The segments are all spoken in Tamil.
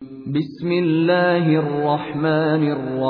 بسم الله الرحمن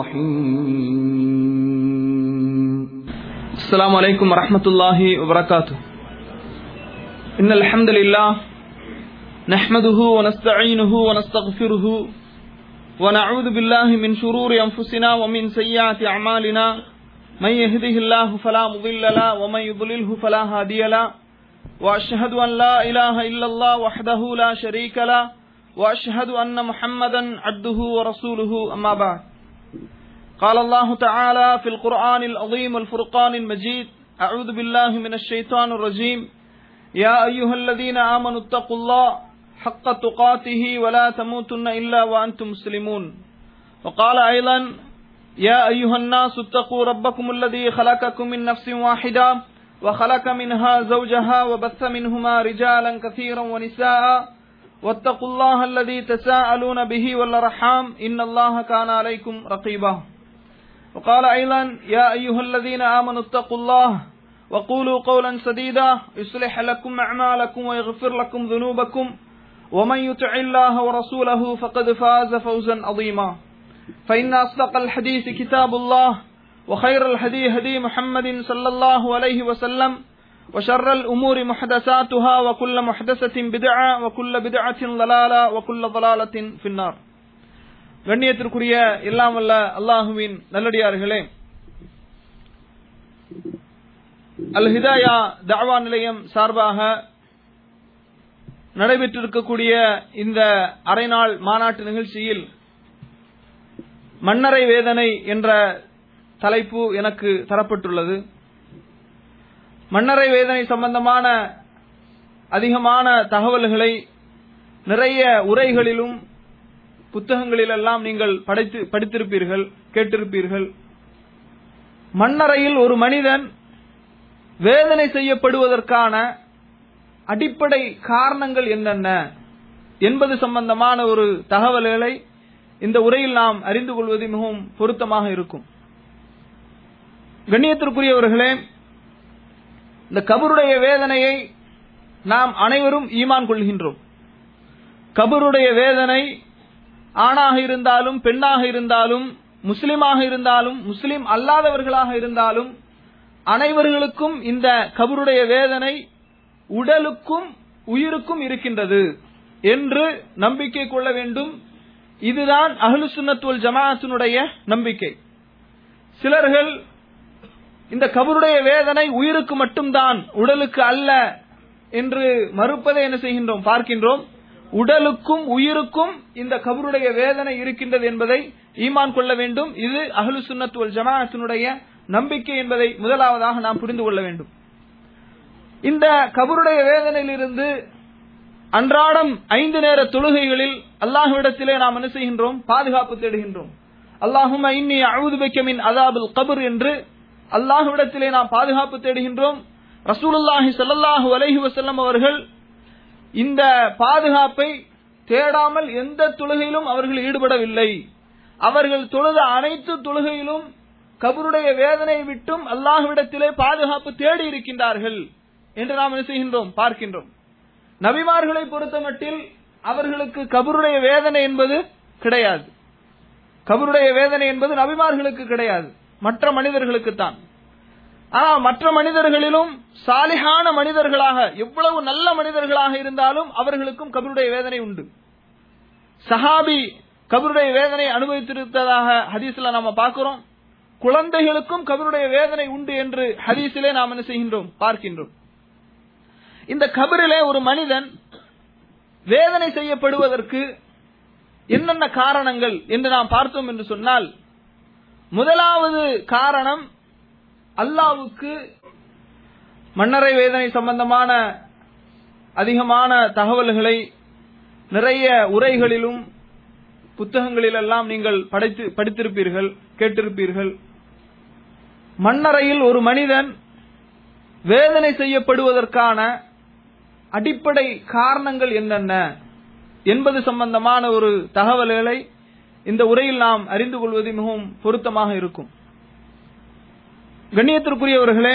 الرحيم السلام عليكم ورحمة الله وبركاته إن الحمد لله نحمده ونستعينه ونستغفره ونعوذ بالله من شرور أنفسنا ومن سيئات أعمالنا من يهده الله فلا مضل له ومن يضلله فلا هادي له وأشهد أن لا إله إلا الله وحده لا شريك له وأشهد أن محمدا عبده ورسوله أما بعد قال الله تعالى في القرآن العظيم والفرقان المجيد أعوذ بالله من الشيطان الرجيم يا أيها الذين آمنوا اتقوا الله حق تقاته ولا تموتن إلا وأنتم مسلمون وقال أيضا يا أيها الناس اتقوا ربكم الذي خلقكم من نفس واحدة وخلق منها زوجها وبث منهما رجالا كثيرا ونساء واتقوا الله الذي تساءلون به والأرحام إن الله كان عليكم رقيبا وقال أيضا يا أيها الذين آمنوا اتقوا الله وقولوا قولا سديدا يصلح لكم أعمالكم ويغفر لكم ذنوبكم ومن يطع الله ورسوله فقد فاز فوزا عظيما فإن أصدق الحديث كتاب الله وخير الهدي هدي محمد صلى الله عليه وسلم وشر الأمور محدثاتها وكل محدثة بدعة وكل بدعة ضلالة وكل ضلالة في النار கண்ணியத்திற்குரிய எல்லாம் வல்ல அல்லாஹுவின் நல்லடியார்களே அல் ஹிதாயா தாவா நிலையம் சார்பாக நடைபெற்றிருக்கக்கூடிய இந்த அரைநாள் மாநாட்டு நிகழ்ச்சியில் மன்னரை வேதனை என்ற தலைப்பு எனக்கு தரப்பட்டுள்ளது மன்னரை வேதனை சம்பந்தமான அதிகமான தகவல்களை நிறைய உரைகளிலும் புத்தகங்களிலெல்லாம் நீங்கள் படைத்து படித்திருப்பீர்கள் கேட்டிருப்பீர்கள் மன்னரையில் ஒரு மனிதன் வேதனை செய்யப்படுவதற்கான அடிப்படை காரணங்கள் என்னென்ன என்பது சம்பந்தமான ஒரு தகவல்களை இந்த உரையில் நாம் அறிந்து கொள்வது மிகவும் பொருத்தமாக இருக்கும் கண்ணியத்திற்குரியவர்களே இந்த கபருடைய வேதனையை நாம் அனைவரும் ஈமான் கொள்கின்றோம் கபருடைய வேதனை ஆணாக இருந்தாலும் பெண்ணாக இருந்தாலும் முஸ்லிமாக இருந்தாலும் முஸ்லிம் அல்லாதவர்களாக இருந்தாலும் அனைவர்களுக்கும் இந்த கபருடைய வேதனை உடலுக்கும் உயிருக்கும் இருக்கின்றது என்று நம்பிக்கை கொள்ள வேண்டும் இதுதான் அஹ்லு சுன்னத்துவல் ஜமாஅத்தினுடைய நம்பிக்கை சிலர்கள் இந்த கபருடைய வேதனை உயிருக்கு மட்டும்தான் உடலுக்கு அல்ல என்று மறுப்பதை என்ன செய்கின்றோம் பார்க்கின்றோம் உடலுக்கும் உயிருக்கும் இந்த கபருடைய வேதனை இருக்கின்றது என்பதை ஈமான் கொள்ள வேண்டும் இது அஹ்லு சுன்னத்துவல் ஜமாஅத்தினுடைய நம்பிக்கை என்பதை முதலாவதாக நாம் புரிந்து கொள்ள வேண்டும் இந்த கபருடைய வேதனையிலிருந்து அன்றாடம் ஐந்து நேர தொழுகைகளில் அல்லாஹ்விடத்திலே நாம் என்ன செய்கின்றோம் பாதுகாப்பு தேடுகின்றோம் அல்லாஹும் இன்னி அழுதுபைக்கமின் அதாபுல் கபர் என்று அல்லாஹ்விடத்திலே நாம் பாதுகாப்பு தேடுகின்றோம் ரசூலுல்லாஹி ஸல்லல்லாஹு அலைஹி வஸல்லம் அவர்கள் இந்த பாதுகாப்பை தேடாமல் எந்த தொழுகையிலும் அவர்கள் ஈடுபடவில்லை அவர்கள் தொழுத அனைத்து தொழுகையிலும் கபருடைய வேதனையை விட்டும் அல்லாஹ்விடத்திலே பாதுகாப்பு தேடி இருக்கின்றார்கள் என்று நாம் என்ன செய்கின்றோம் பார்க்கின்றோம் நபிமார்களை பொறுத்தமட்டில் அவர்களுக்கு கபருடைய வேதனை என்பது கிடையாது கபருடைய வேதனை என்பது நபிமார்களுக்கு கிடையாது மற்ற மனிதர்களுக்கு தான் ஆனால் மற்ற மனிதர்களிலும் சாலிகான மனிதர்களாக எவ்வளவு நல்ல மனிதர்களாக இருந்தாலும் அவர்களுக்கும் கபருடைய வேதனை உண்டு சஹாபி கபருடைய வேதனை அனுபவித்திருப்பதாக ஹதீஸ்ல நாம பார்க்கிறோம் குழந்தைகளுக்கும் கபருடைய வேதனை உண்டு என்று ஹதீஸிலே நாம் என்ன செய்கின்றோம் பார்க்கின்றோம் இந்த கபரிலே ஒரு மனிதன் வேதனை செய்யப்படுவதற்கு என்னென்ன காரணங்கள் என்று நாம் பார்த்தோம் என்று சொன்னால் முதலாவது காரணம் அல்லாவுக்கு மன்னரை வேதனை சம்பந்தமான அதிகமான தகவல்களை நிறைய உரைகளிலும் புத்தகங்களிலெல்லாம் நீங்கள் படைத்து படித்திருப்பீர்கள் கேட்டிருப்பீர்கள் மன்னரையில் ஒரு மனிதன் வேதனை செய்யப்படுவதற்கான அடிப்படை காரணங்கள் என்னென்ன என்பது சம்பந்தமான ஒரு தகவல்களை இந்த உரையில் நாம் அறிந்து கொள்வது மிகவும் பொருத்தமாக இருக்கும் கண்ணியத்திற்குரியவர்களே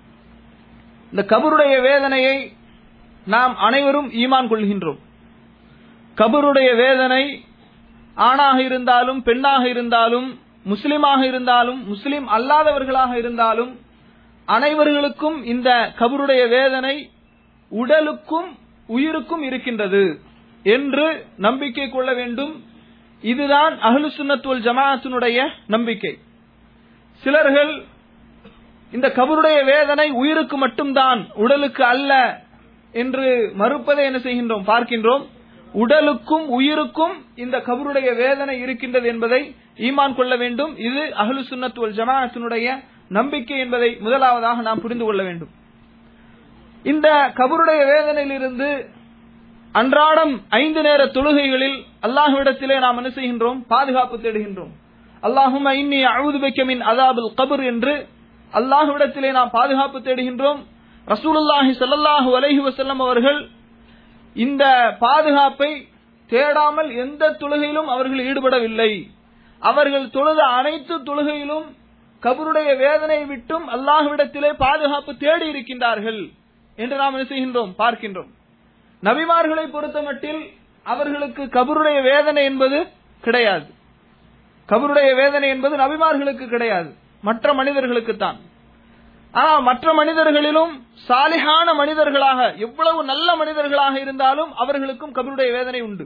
இந்த கபருடைய வேதனையை நாம் அனைவரும் ஈமான் கொள்கின்றோம் கபருடைய வேதனை ஆணாக இருந்தாலும் பெண்ணாக இருந்தாலும் முஸ்லிமாக இருந்தாலும் முஸ்லிம் அல்லாதவர்களாக இருந்தாலும் அனைவர்களுக்கும் இந்த கபருடைய வேதனை உடலுக்கும் உயிருக்கும் இருக்கின்றது என்று நம்பிக்கை கொள்ள வேண்டும் இதுதான் அஹ்லு சுன்னத்துவல் ஜமாஅத்தினுடைய நம்பிக்கை சிலர்கள் இந்த கபருடைய வேதனை உயிருக்கு மட்டும்தான் உடலுக்கு அல்ல என்று மறுப்பதை என்ன செய்கின்றோம் பார்க்கின்றோம் உடலுக்கும் உயிருக்கும் இந்த கபருடைய வேதனை இருக்கின்றது என்பதை ஈமான் கொள்ள வேண்டும் இது அஹ்லு சுன்னத்துவல் ஜமாஅத்தினுடைய நம்பிக்கை என்பதை முதலாவதாக நாம் புரிந்து கொள்ள வேண்டும் இந்த கபருடைய வேதனையிலிருந்து அன்றாடம் ஐந்து நேர தொழுகைகளில் அல்லாஹ்விடத்திலே நாம் என்ன செய்கின்றோம் பாதுகாப்பு தேடுகின்றோம் அல்லாஹும் இன்னி அழுது மின் அதாபுல் கபர் என்று அல்லாஹ்விடத்திலே நாம் பாதுகாப்பு தேடுகின்றோம் ரசூலுல்லாஹி ஸல்லல்லாஹு அலைஹி வஸல்லம் அவர்கள் இந்த பாதுகாப்பை தேடாமல் எந்த தொழுகையிலும் அவர்கள் ஈடுபடவில்லை அவர்கள் தொழுத அனைத்து தொழுகையிலும் கபருடைய வேதனை விட்டும் அல்லாஹ்விடத்திலே பாதுகாப்பு தேடி இருக்கின்றார்கள் என்று நாம் என்ன செய்கின்றோம் பார்க்கின்றோம் நபிமார்களை பொறுத்தமட்டில் அவர்களுக்கு கபருடைய வேதனை என்பது கிடையாது கபருடைய வேதனை என்பது நபிமார்களுக்கு கிடையாது மற்ற மனிதர்களுக்கு தான் ஆனால் மற்ற மனிதர்களிலும் சாலிகான மனிதர்களாக எவ்வளவு நல்ல மனிதர்களாக இருந்தாலும் அவர்களுக்கும் கபருடைய வேதனை உண்டு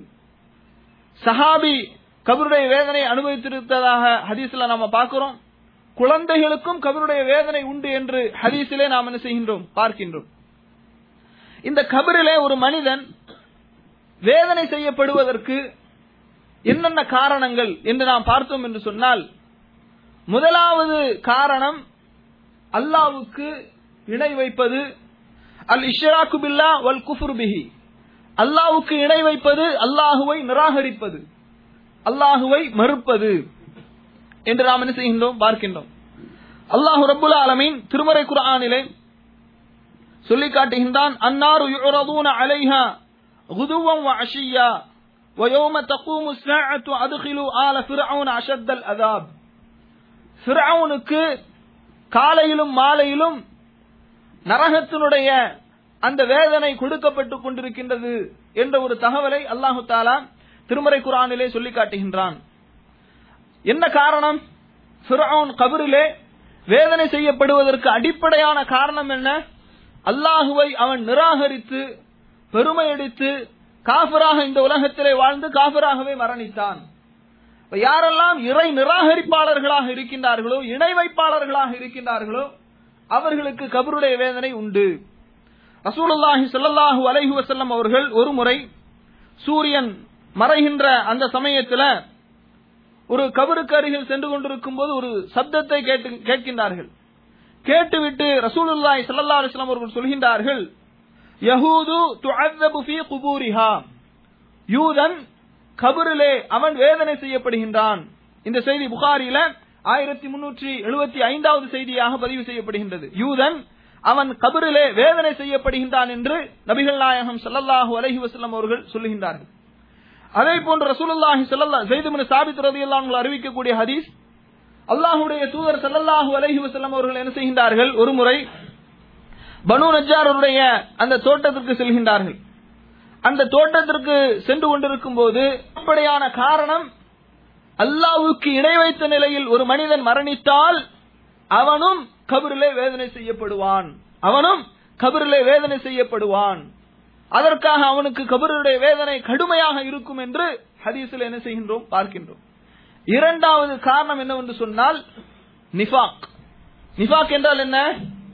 சஹாபி கபருடைய வேதனை அனுபவித்திருத்ததாக ஹதீஸ்ல நாம பார்க்கிறோம் குழந்தைகளுக்கும் கபருடைய வேதனை உண்டு என்று ஹதீஸிலே நாம் என்ன செய்கின்றோம் பார்க்கின்றோம் இந்த கபரிலே ஒரு மனிதன் வேதனை செய்யப்படுவதற்கு என்னென்ன காரணங்கள் என்று நாம் பார்த்தோம் என்று சொன்னால் முதலாவது காரணம் அல்லாவுக்கு இணை வைப்பது அல் இஷ்ராக்கு பில்லா வல் குஃபுர் பிஹி அல்லாவுக்கு இணை வைப்பது அல்லாஹுவை நிராகரிப்பது அல்லாஹுவை மறுப்பது என்று நாம் என்ன செய்கின்றோம் பார்க்கின்றோம் அல்லாஹு ரப்புல் ஆலமீன் திருமறை குர்ஆனிலே சொல்லி காட்டுகின்றான் அன்னாரு யுரதூன அலைஹா குதுவம் வ அஷியா ويوم تقوم الساعة أدخلوا آل فرعون أشد العذاب ஃபிரௌனுக்கு காலையிலும் மாலையிலும் நரகத்தினுடைய அந்த வேதனை கொடுக்கப்பட்டுக் கொண்டிருக்கின்றது என்ற ஒரு தகவலை அல்லாஹு தாலா திருமறை குரானிலே சொல்லி காட்டுகின்றான் என்ன காரணம் ஃபிரௌன் கபரிலே வேதனை செய்யப்படுவதற்கு அடிப்படையான காரணம் என்ன அல்லாஹுவை அவன் நிராகரித்து பெருமையடித்து காஃபிராக இந்த உலகத்திலே வாழ்ந்து காஃபிராகவே மரணித்தான் இப்ப யாரெல்லாம் இறை நிராகரிப்பாளர்களாக இருக்கின்றார்களோ இணை வைப்பாளர்களாக இருக்கின்றார்களோ அவர்களுக்கு கபருடைய வேதனை உண்டு ரசூலுல்லாஹி ஸல்லல்லாஹு அலைஹி வஸல்லம் அவர்கள் ஒரு முறை சூரியன் மறைகின்ற அந்த சமயத்துல ஒரு கபருக்கு அருகில் சென்று கொண்டிருக்கும் போது ஒரு சப்தத்தை கேட்டு கேட்கின்றார்கள் கேட்டுவிட்டு ரசூலுல்லாஹி ஸல்லல்லாஹு அலைஹி வஸல்லம் அவர்கள் சொல்கின்றார்கள் யஹூது துஅذبு ஃபீ குபூரிஹா யூதன் கபரிலே அவன் வேதனை செய்யப்படுகின்றான் இந்த செய்தி புகாரில ஆயிரத்தி முன்னூற்றி எழுபத்தி ஐந்தாவது செய்தியாக பதிவு செய்யப்படுகின்றது யூதன் அவன் கபரிலே வேதனை செய்யப்படுகின்றான் என்று நபிகள் நாயகம் ஸல்லல்லாஹு அலைஹி வஸல்லம் அவர்கள் சொல்லுகின்றார்கள் அதே போன்று ரசூலுல்லாஹி ஸல்லல்லாஹு ஸைத் இப்னு சாபித் ரலியல்லாஹு அன்ஹு அறிவிக்கக்கூடிய ஹதீஸ் அல்லாஹ்வுடைய தூதர் ஸல்லல்லாஹு அலைஹி வஸல்லம் அவர்கள் என்ன செய்கின்றார்கள் ஒரு முறை பனு நஜ்ஜாருடைய அந்த தோட்டத்திற்கு செல்கின்றார்கள் அந்த தோட்டத்திற்கு சென்று கொண்டிருக்கும் போது அப்படியான காரணம் அல்லாவுக்கு இணை வைத்த நிலையில் ஒரு மனிதன் மரணித்தால் அவனும் கபரிலே வேதனை செய்யப்படுவான் அவனும் கபரிலே வேதனை செய்யப்படுவான் அதற்காக அவனுக்கு கபருடைய வேதனை கடுமையாக இருக்கும் என்று ஹதீஸில் என்ன செய்கின்றோம் பார்க்கின்றோம் இரண்டாவது காரணம் என்னவென்று சொன்னால் நிஃபாக் நிஃபாக் என்றால் என்ன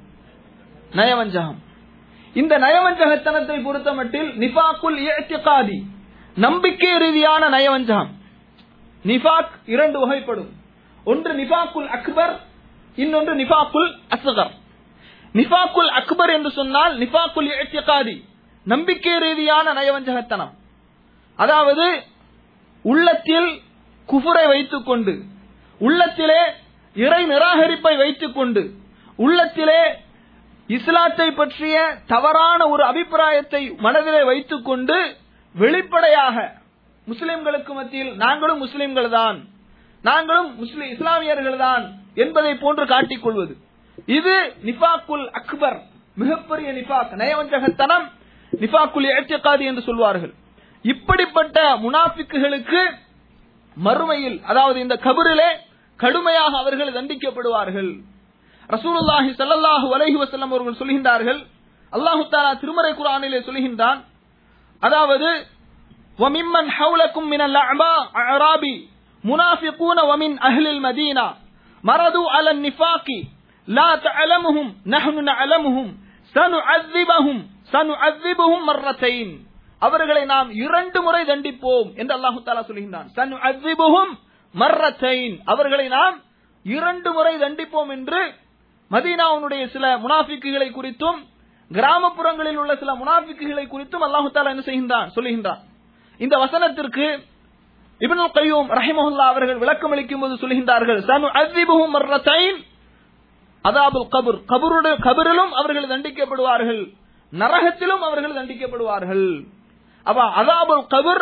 நயவஞ்சகம் இந்த நயவஞ்சகத்தனத்தை பொறுத்த மட்டில் நிஃபாக்குல் இயற்காதி நம்பிக்கை ரீதியான நயவஞ்சகம் நிஃபாக் இரண்டு வகைப்படும் ஒன்று நிஃபாக்குல் அக்பர் இன்னொன்று நிஃபாக்குல் அஸ்கர் நிஃபாக்குல் அக்பர் என்று சொன்னால் நிஃபாக்குல் இயற்காதி நம்பிக்கை ரீதியான நயவஞ்சகத்தனம் அதாவது உள்ளத்தில் குஃபுரை வைத்துக் கொண்டு உள்ளத்திலே இறை நிராகரிப்பை வைத்துக் கொண்டு உள்ளத்திலே இஸ்லாத்தை பற்றிய தவறான ஒரு அபிப்பிராயத்தை மனதிலே வைத்துக் கொண்டு வெளிப்படையாக முஸ்லிம்களுக்கு மத்தியில் நாங்களும் முஸ்லிம்கள் தான் நாங்களும் முஸ்லிம் இஸ்லாமியர்கள் தான் என்பதை போன்று காட்டிக் கொள்வது இது நிஃபாக்குல் அக்பர் மிகப்பெரிய நிஃபாக் நயவஞ்சகத்தனம் நிஃபாக்குல் ஏற்றக்காதி என்று சொல்வார்கள் இப்படிப்பட்ட முனாஃபிக்குகளுக்கு மறுமையில் அதாவது இந்த கபரிலே கடுமையாக அவர்கள் தண்டிக்கப்படுவார்கள் ரசூலுல்லாஹி ஸல்லல்லாஹு அலைஹி வஸல்லம் அவர்கள் சொல்கின்றார்கள் அல்லாஹு தஆலா திருமறை குர்ஆனிலே சொல்கின்றான் அதாவது وَمِمَّنْ حَوْلَكُمْ مِنَ الْأَعْبَاءِ أَعْرَابِ مُنَافِقُونَ وَمِنْ أَهْلِ الْمَدِينَةِ مَرَدُوا عَلَى النِّفَاقِ لَا تَعْلَمُهُمْ نَحْنُ نَعْلَمُهُمْ سَنُعَذِّبَهُمْ سَنُعَذِّبُهُمْ مَرَّتَيْنِ அவர்களை நாம் இரண்டு முறை தண்டிப்போம் என்று அல்லாஹு தாலா சொல்கின்றான் சனுஅذிபுஹும் மர்ரத்தைன் அவர்களை நாம் இரண்டு முறை தண்டிப்போம் என்று மதீனாவுடைய சில முனாஃபிக்குகளை குறித்தும் கிராமப்புறங்களில் உள்ள சில முனாஃபிக்குகளை குறித்தும் அல்லாஹு தாலா என்ன செய்கின்றான் சொல்லுகின்றான் இந்த வசனத்திற்கு இப்னுல் கய்யூம் ரஹிமஹுல்லா அவர்கள் விளக்கம் அளிக்கும் போது சொல்கின்றார்கள் சனு அசிபுஹும் மர்ரத்தைன் அதாபுல் கபுர் கபருடைய கபரிலும் அவர்கள் தண்டிக்கப்படுவார்கள் நரகத்திலும் அவர்கள் தண்டிக்கப்படுவார்கள் அப்ப அதாபுல் கபர்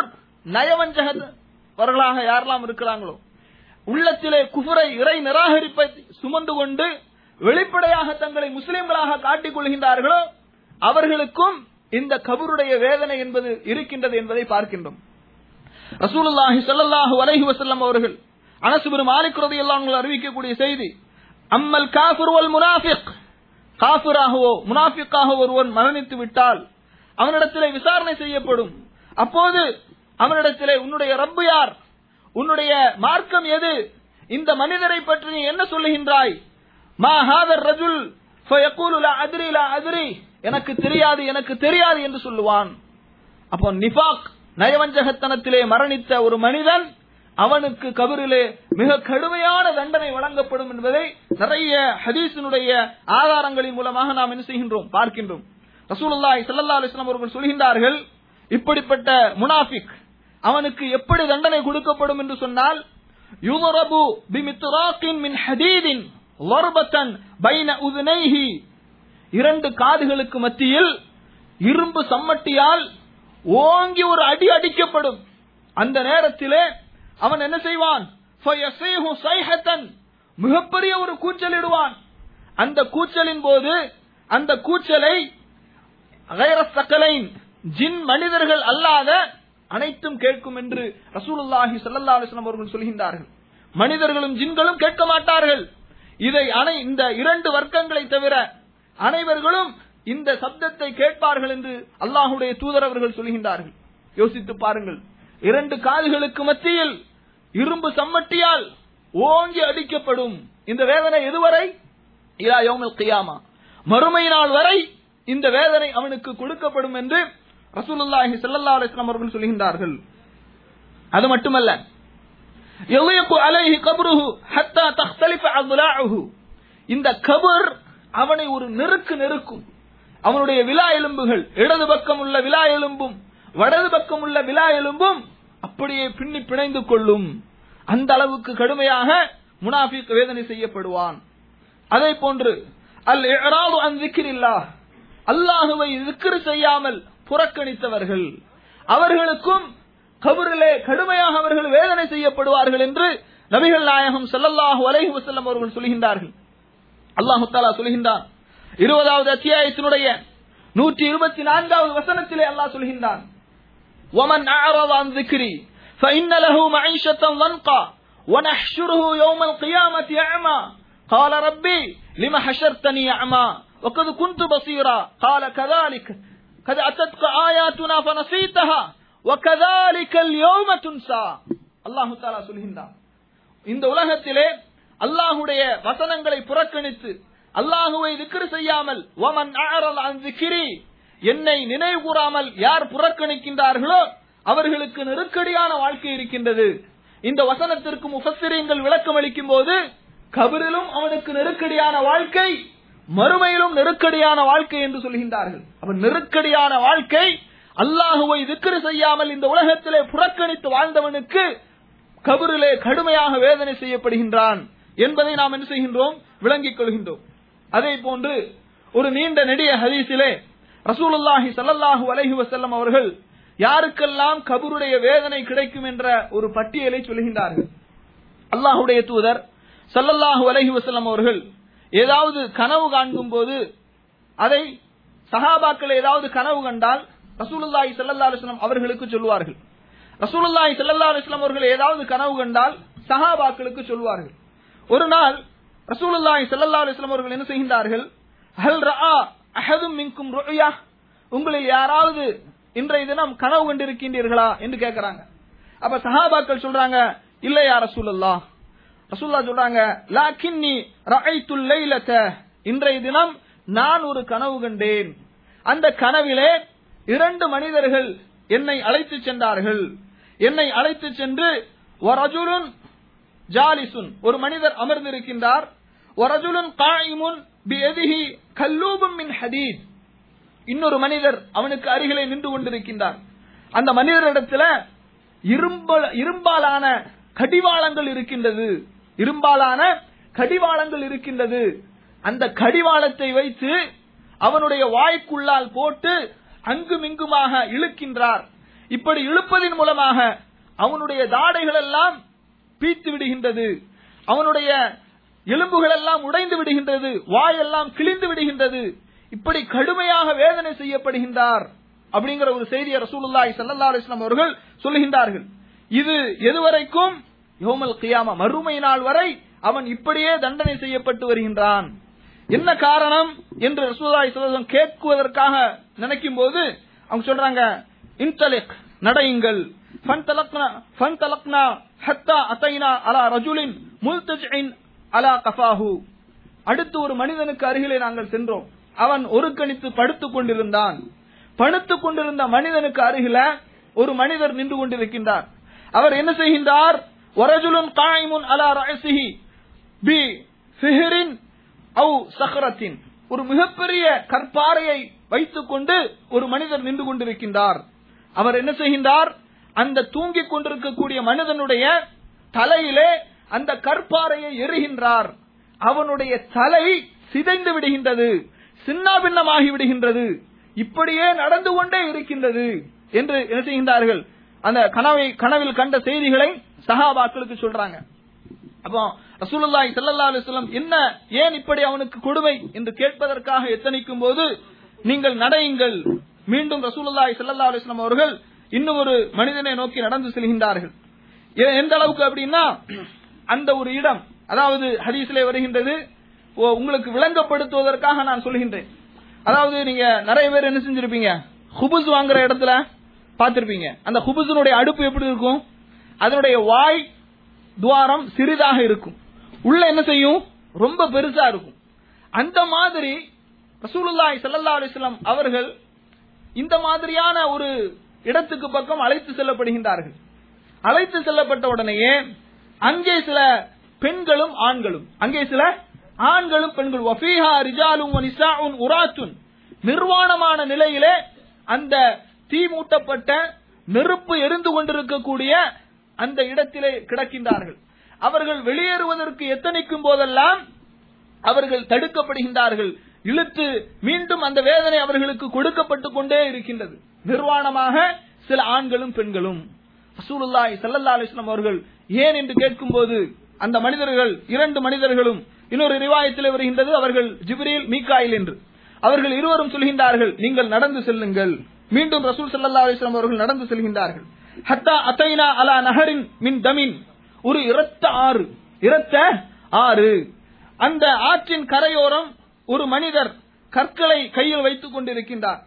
நயவஞ்சகவர்களாக யாரெல்லாம் இருக்கிறாங்களோ உள்ளத்திலே குஃபரை இறை நிராகரிப்பை சுமந்து கொண்டு வெளிப்படையாக தங்களை முஸ்லிம்களாக காட்டிக் கொள்கின்றார்களோ அவர்களுக்கும் இந்த கபருடைய வேதனை என்பது இருக்கின்றது என்பதை பார்க்கின்றோம் ரசூலுல்லாஹி ஸல்லல்லாஹு அலைஹி வஸல்லம் அவர்கள் அனஸ் பின் மாலிக் ரலியல்லாஹு அன்ஹு அறிவிக்கக்கூடிய செய்தி அம்மல் காஃபிர் வல் முனாஃபிக் காஃபிராகவோ முனாஃபிக்காக ஒருவன் மரணித்து விட்டால் அவனிடத்திலே விசாரணை செய்யப்படும் அப்போது அவனிடத்திலே உன்னுடைய ரப்பு யார் உன்னுடைய மார்க்கம் எது இந்த மனிதரை பற்றி நீ என்ன சொல்லுகின்றாய் மா ஹாதர் ரஜுல் ஃபயகூலு லா அத்ரி லா அத்ரி எனக்கு தெரியாது எனக்கு தெரியாது என்று சொல்லுவான் அப்போ நிஃபாக் நயவஞ்சகத்தனத்திலே மரணித்த ஒரு மனிதன் அவனுக்கு கபரிலே மிக கடுமையான தண்டனை வழங்கப்படும் என்பதை நிறைய ஹதீஸினுடைய ஆதாரங்களின் மூலமாக நாம் என்ன செய்கின்றோம் பார்க்கின்றோம் ரசூலுல்லாஹி ஸல்லல்லாஹு அலைஹி வஸல்லம் அவர்கள் சொல்கின்றார்கள் இப்படிப்பட்ட முனாஃபிக் அவனுக்கு எப்படி தண்டனை கொடுக்கப்படும் என்று சொன்னால் யுதரபு பிமித்ராக்கின் மின் ஹதீதின் லர்பத்தன் பைன உதுனைஹி இரண்டு காதுகளுக்கு மத்தியில் இரும்பு சம்மட்டியால் ஓங்கி ஒரு அடி அடிக்கப்படும் அந்த நேரத்திலே அவன் என்ன செய்வான் ஃபயஸீஹு ஸைஹத்தன் மிகப்பெரிய ஒரு கூச்சலிடுவான் அந்த கூச்சலின் போது அந்த கூச்சலை கைர சக்கலைன் ஜின் மனிதர்கள் அல்லாத அனைத்தும் கேட்கும் என்று ரசூலுல்லாஹி ஸல்லல்லாஹு அலைஹி வஸல்லம் அவர்கள் சொல்கின்றார்கள் மனிதர்களும் ஜின்களும் கேட்க மாட்டார்கள் இதை அனை இந்த இரண்டு வர்க்கங்களை தவிர அனைவர்களும் இந்த சப்தத்தை கேட்பார்கள் என்று அல்லாஹுடைய தூதர் அவர்கள் சொல்கின்றார்கள் யோசித்து பாருங்கள் இரண்டு காதுகளுக்கு மத்தியில் இரும்பு சம்மட்டியால் ஓங்கி அடிக்கப்படும் இந்த வேதனை எதுவரை இலா யௌமில் கியாமா மறுமை நாள் வரை இந்த வேதனை அவனுக்கு கொடுக்கப்படும் என்று ரசூலுல்லாஹி ஸல்லல்லாஹு அலைஹி வஸல்லம் அவர்கள் சொல்கின்றார்கள் அது மட்டுமல்ல யலிகு அலைஹி கப்ருஹு ஹத்தா தக்தலிஃப அضلاعه இந்த கபர் அவனை ஒரு நெருக்கு நெருக்கும் அவனுடைய விலா எலும்புகள் இடது பக்கம் உள்ள விலா எலும்பும் வடது பக்கம் உள்ள விலா எலும்பும் அப்படியே பின்னி பிணைந்து கொள்ளும் அந்த அளவுக்கு கடுமையாக முனாஃபிக் வேதனை செய்யப்படுவான் அதே போன்று அல் இராது அன் திக்ரில்லாஹ் அல்லாஹுவை திக்ர் செய்யாமல் புறக்கணித்தவர்கள் அவர்களுக்கும் கபரிலே கடுமையாக அவர்கள் வேதனை செய்யப்படுவார்கள் என்று நபிகள் நாயகம் ஸல்லல்லாஹு அலைஹி வஸல்லம் அவர்கள் சொல்கின்றார்கள் அல்லாஹு தஆலா சொல்கின்றான் இருபதாவது அத்தியாயத்தினுடைய நூற்றி இருபத்தி நான்காவது வசனத்திலே அல்லாஹ் சொல்கின்றான் ومن أعرض عن ذكري فإن له معيشة ضنقا ونحشره يوم القيامة أعمى قال ربي لم حشرتني أعمى وقد كنت بصيرا قال كذلك قد أتتك آياتنا فنسيتها وكذلك اليوم تنسى الله تعالى சொல்கின்றான் இந்த உலகத்திலே அல்லாஹுடைய வசனங்களை புறக்கணித்து அல்லாஹுவை திக்ரு செய்யாமல் வமன் அஅரல் அன் திக்ரி என்னை நினைவு கூறாமல் யார் புறக்கணிக்கின்றார்களோ அவர்களுக்கு நெருக்கடியான வாழ்க்கை இருக்கின்றது இந்த வசனத்திற்கு முஃபஸ்ஸிரீன்கள் விளக்கம் அளிக்கும் போது கபரிலும் அவனுக்கு நெருக்கடியான வாழ்க்கை மறுமையிலும் நெருக்கடியான வாழ்க்கை என்று சொல்கின்றார்கள் அப்ப நெருக்கடியான வாழ்க்கை அல்லாஹுவை திக்ரு செய்யாமல் இந்த உலகத்திலே புறக்கணித்து வாழ்ந்தவனுக்கு கபரிலே கடுமையாக வேதனை செய்யப்படுகின்றான் என்பதை நாம் என்ன செய்கின்றோம் விளங்கிக் கொள்கின்றோம் அதே போன்று ஒரு நீண்ட நெடிய ஹதீஸிலே ரசூலுல்லாஹி ஸல்லல்லாஹு அலைஹி வஸல்லம் அவர்கள் யாருக்கெல்லாம் கபருடைய வேதனை கிடைக்கும் என்ற ஒரு பட்டியலை சொல்கின்றார்கள் அல்லாஹுடைய தூதர் ஸல்லல்லாஹு அலைஹி வஸல்லம் அவர்கள் ஏதாவது கனவு காண்கும் போது அதை சஹாபாக்கள் ஏதாவது கனவு கண்டால் ரசூலுல்லாஹி ஸல்லல்லாஹு அலைஹி வஸல்லம் அவர்களுக்கு சொல்லுவார்கள் ரசூலுல்லாஹி ஸல்லல்லாஹு அலைஹி வஸல்லம் அவர்கள் ஏதாவது கனவு கண்டால் சஹாபாக்களுக்கு சொல்வார்கள் ஒரு நாள் ரசூலுல்லாஹி ஸல்லல்லாஹு அலைஹி வஸல்லம் அவர்கள் என்ன செய்கின்றார்கள் ஹல் ரஆ அஹதும் மின்கும் ருயா உங்களில் யாராவது இன்றைய தினம் கனவு கண்டிருக்கின்றீர்களா என்று கேட்கறாங்க அப்ப சஹாபாக்கள் சொல்றாங்க இல்லையா ரசூலுல்லாஹ் ரசூல்லா சொல்றாங்க லாக்கின்னி ரஐத்துல் லைலத இன்றைய தினம் நான் ஒரு கனவு கண்டேன் அந்த கனவிலே இரண்டு மனிதர்கள் என்னை அழைத்து சென்றார்கள் என்னை அழைத்து சென்று வரஜுலுன் ஜாலிசுன் ஒரு மனிதர் அமர்ந்திருக்கின்றார் வரஜுலுன் காயிமுன் பியதிஹி கல்லூபும் மின் ஹதீத் இன்னொரு மனிதர் அவனுக்கு அருகிலே நின்று கொண்டிருக்கின்றார் அந்த மனிதரிடத்துல இரும்பல இரும்பாலான கடிவாளங்கள் இருக்கின்றது இரும்பாலான கடிவாளங்கள் இருக்கின்றது அந்த கடிவாளத்தை வைத்து அவனுடைய வாய்க்குள்ளால் போட்டு அங்குமிங்குமாக இழுக்கின்றார் இப்படி இழுப்பதின் மூலமாக அவனுடைய தாடைகள் எல்லாம் பீத்து விடுகின்றது அவனுடைய எலும்புகள் எல்லாம் உடைந்து விடுகின்றது வாயெல்லாம் கிழிந்து விடுகின்றது இப்படி கடுமையாக வேதனை செய்யப்படுகின்றார் அப்படிங்கிற ஒரு செய்தியை ரசூலுல்லாஹி ஸல்லல்லாஹு அலைஹி வஸல்லம் அவர்கள் சொல்லுகின்றார்கள் இது எதுவரைக்கும் யோமல் கியாமா மறுமை நாள் வரை அவன் இப்படியே தண்டனை செய்யப்பட்டு வருகின்றான் என்ன காரணம் என்று ரசூலுல்லாஹி ஸல்லல்லாஹு அலைஹி வஸல்லம் கேட்குவதற்காக நினைக்கும் போது அவங்க சொல்றாங்க இன்தலிக் நடையுங்கள் ஃபன்தலக்னா ஃபன்தலக்னா ஹத்தா அதைனா அலா ரஜுலின் முல்தஜின் அலா கஃபாஹு அடுத்து ஒரு மனிதனுக்கு அருகிலே நாங்கள் சென்றோம் அவன் ஒரு கணித்து படுத்துக் கொண்டிருந்தான் படுத்துக் கொண்டிருந்த மனிதனுக்கு அருகில ஒரு மனிதர் நின்று கொண்டிருக்கின்றார் அவர் என்ன செய்கின்றார் ஒரஜுலுன் காய்முன் அலா ரசிஹி பி ஃபிஹரின் அவு சஹரத்தின் ஒரு மிகப்பெரிய கற்பாறையை வைத்துக் கொண்டு ஒரு மனிதர் நின்று கொண்டிருக்கின்றார் அவர் என்ன செய்கின்றார் அந்த தூங்கிக் கொண்டிருக்கக்கூடிய மனிதனுடைய தலையிலே அந்த கற்பாறையை எறிகின்றார் அவனுடைய தலை சிதைந்து விடுகின்றது சின்னாபின்னமாகி விடுகின்றது இப்படியே நடந்து கொண்டே இருக்கின்றது என்று என்ன செய்கின்றார்கள் அந்த கனவை கனவில் கண்ட செய்திகளை சஹாபாக்களுக்கு சொல்றாங்க அப்போ ரசூலுல்லாஹி ஸல்லல்லாஹு அலைஹி வஸல்லம் என்ன ஏன் இப்படி அவனுக்கு கொடுமை என்று கேட்பதற்காக எத்தனிக்கும் போது நீங்கள் நடையுங்கள் மீண்டும் ரசூலுல்லாஹி ஸல்லல்லாஹு அலைஹி வஸல்லம் அவர்கள் இன்னும் ஒரு மனிதனை நோக்கி நடந்து செல்கின்றார்கள் எ- எந்த அளவுக்கு அப்படின்னா அந்த ஒரு இடம் அதாவது ஹதீஸ்ல வருகின்றது ஓ, உங்களுக்கு விளங்கப்படுத்துவதற்காக நான் சொல்கின்றேன் அதாவது நீங்க நிறைய பேர் என்ன செஞ்சிருப்பீங்க ஹுபுஸ் வாங்குற இடத்துல பார்த்திருப்பீங்க அந்த ஹுபுஸினுடைய அடுப்பு எப்படி இருக்கும் அதனுடைய வாய் துவாரம் சிறிதாக இருக்கும் உள்ள என்ன செய்யும் ரொம்ப பெருசா இருக்கும் அந்த மாதிரி ரசூலுல்லாஹி ஸல்லல்லாஹு அலைஹி வஸல்லம் அவர்கள் இந்த மாதிரியான ஒரு இடத்துக்கு பக்கம் அழைத்து செல்லப்படுகின்றார்கள் அழைத்து செல்லப்பட்ட உடனேயே அங்கே சில பெண்களும் ஆண்களும் அங்கே சில ஆண்களும் பெண்களும் வஃபீஹா ரிஜாலும் வ நிசாஉன் உராத்துன் நிர்வாணமான நிலையிலே அந்த தீ மூட்டப்பட்ட நெருப்பு எரிந்து கொண்டிருக்கக்கூடிய அந்த இடத்திலே கிடக்கின்றார்கள் அவர்கள் வெளியேறுவதற்கு எத்தனைக்கும் போதெல்லாம் அவர்கள் தடுக்கப்படுகின்றார்கள் இழுத்து மீண்டும் அந்த வேதனை அவர்களுக்கு கொடுக்கப்பட்டு கொண்டே இருக்கின்றது நிர்வாணமாக சில ஆண்களும் பெண்களும் ரசூலுல்லாஹி ஸல்லல்லாஹு அலைஹி வஸல்லம் அவர்கள் ஏன் என்று கேட்கும்போது அந்த மனிதர்கள் இரண்டு மனிதர்களும் இன்னொரு ரிவாயத்தில் வருகின்றது அவர்கள் ஜிப்ரீல் மீகாயில் என்று அவர்கள் இருவரும் சொல்கின்றார்கள் நீங்கள் நடந்து செல்லுங்கள் மீண்டும் ரசூல் ஸல்லல்லாஹு அலைஹி வஸல்லம் அவர்கள் நடந்து செல்கின்றார்கள் ஹத்தா அத்தைனா அலா நஹரின் மின் தமின் ஒரு இரத்த ஆறு இரத்த ஆறு அந்த ஆற்றின் கரையோரம் ஒரு மனிதர் கற்களை கையில் வைத்துக் கொண்டிருக்கின்றார்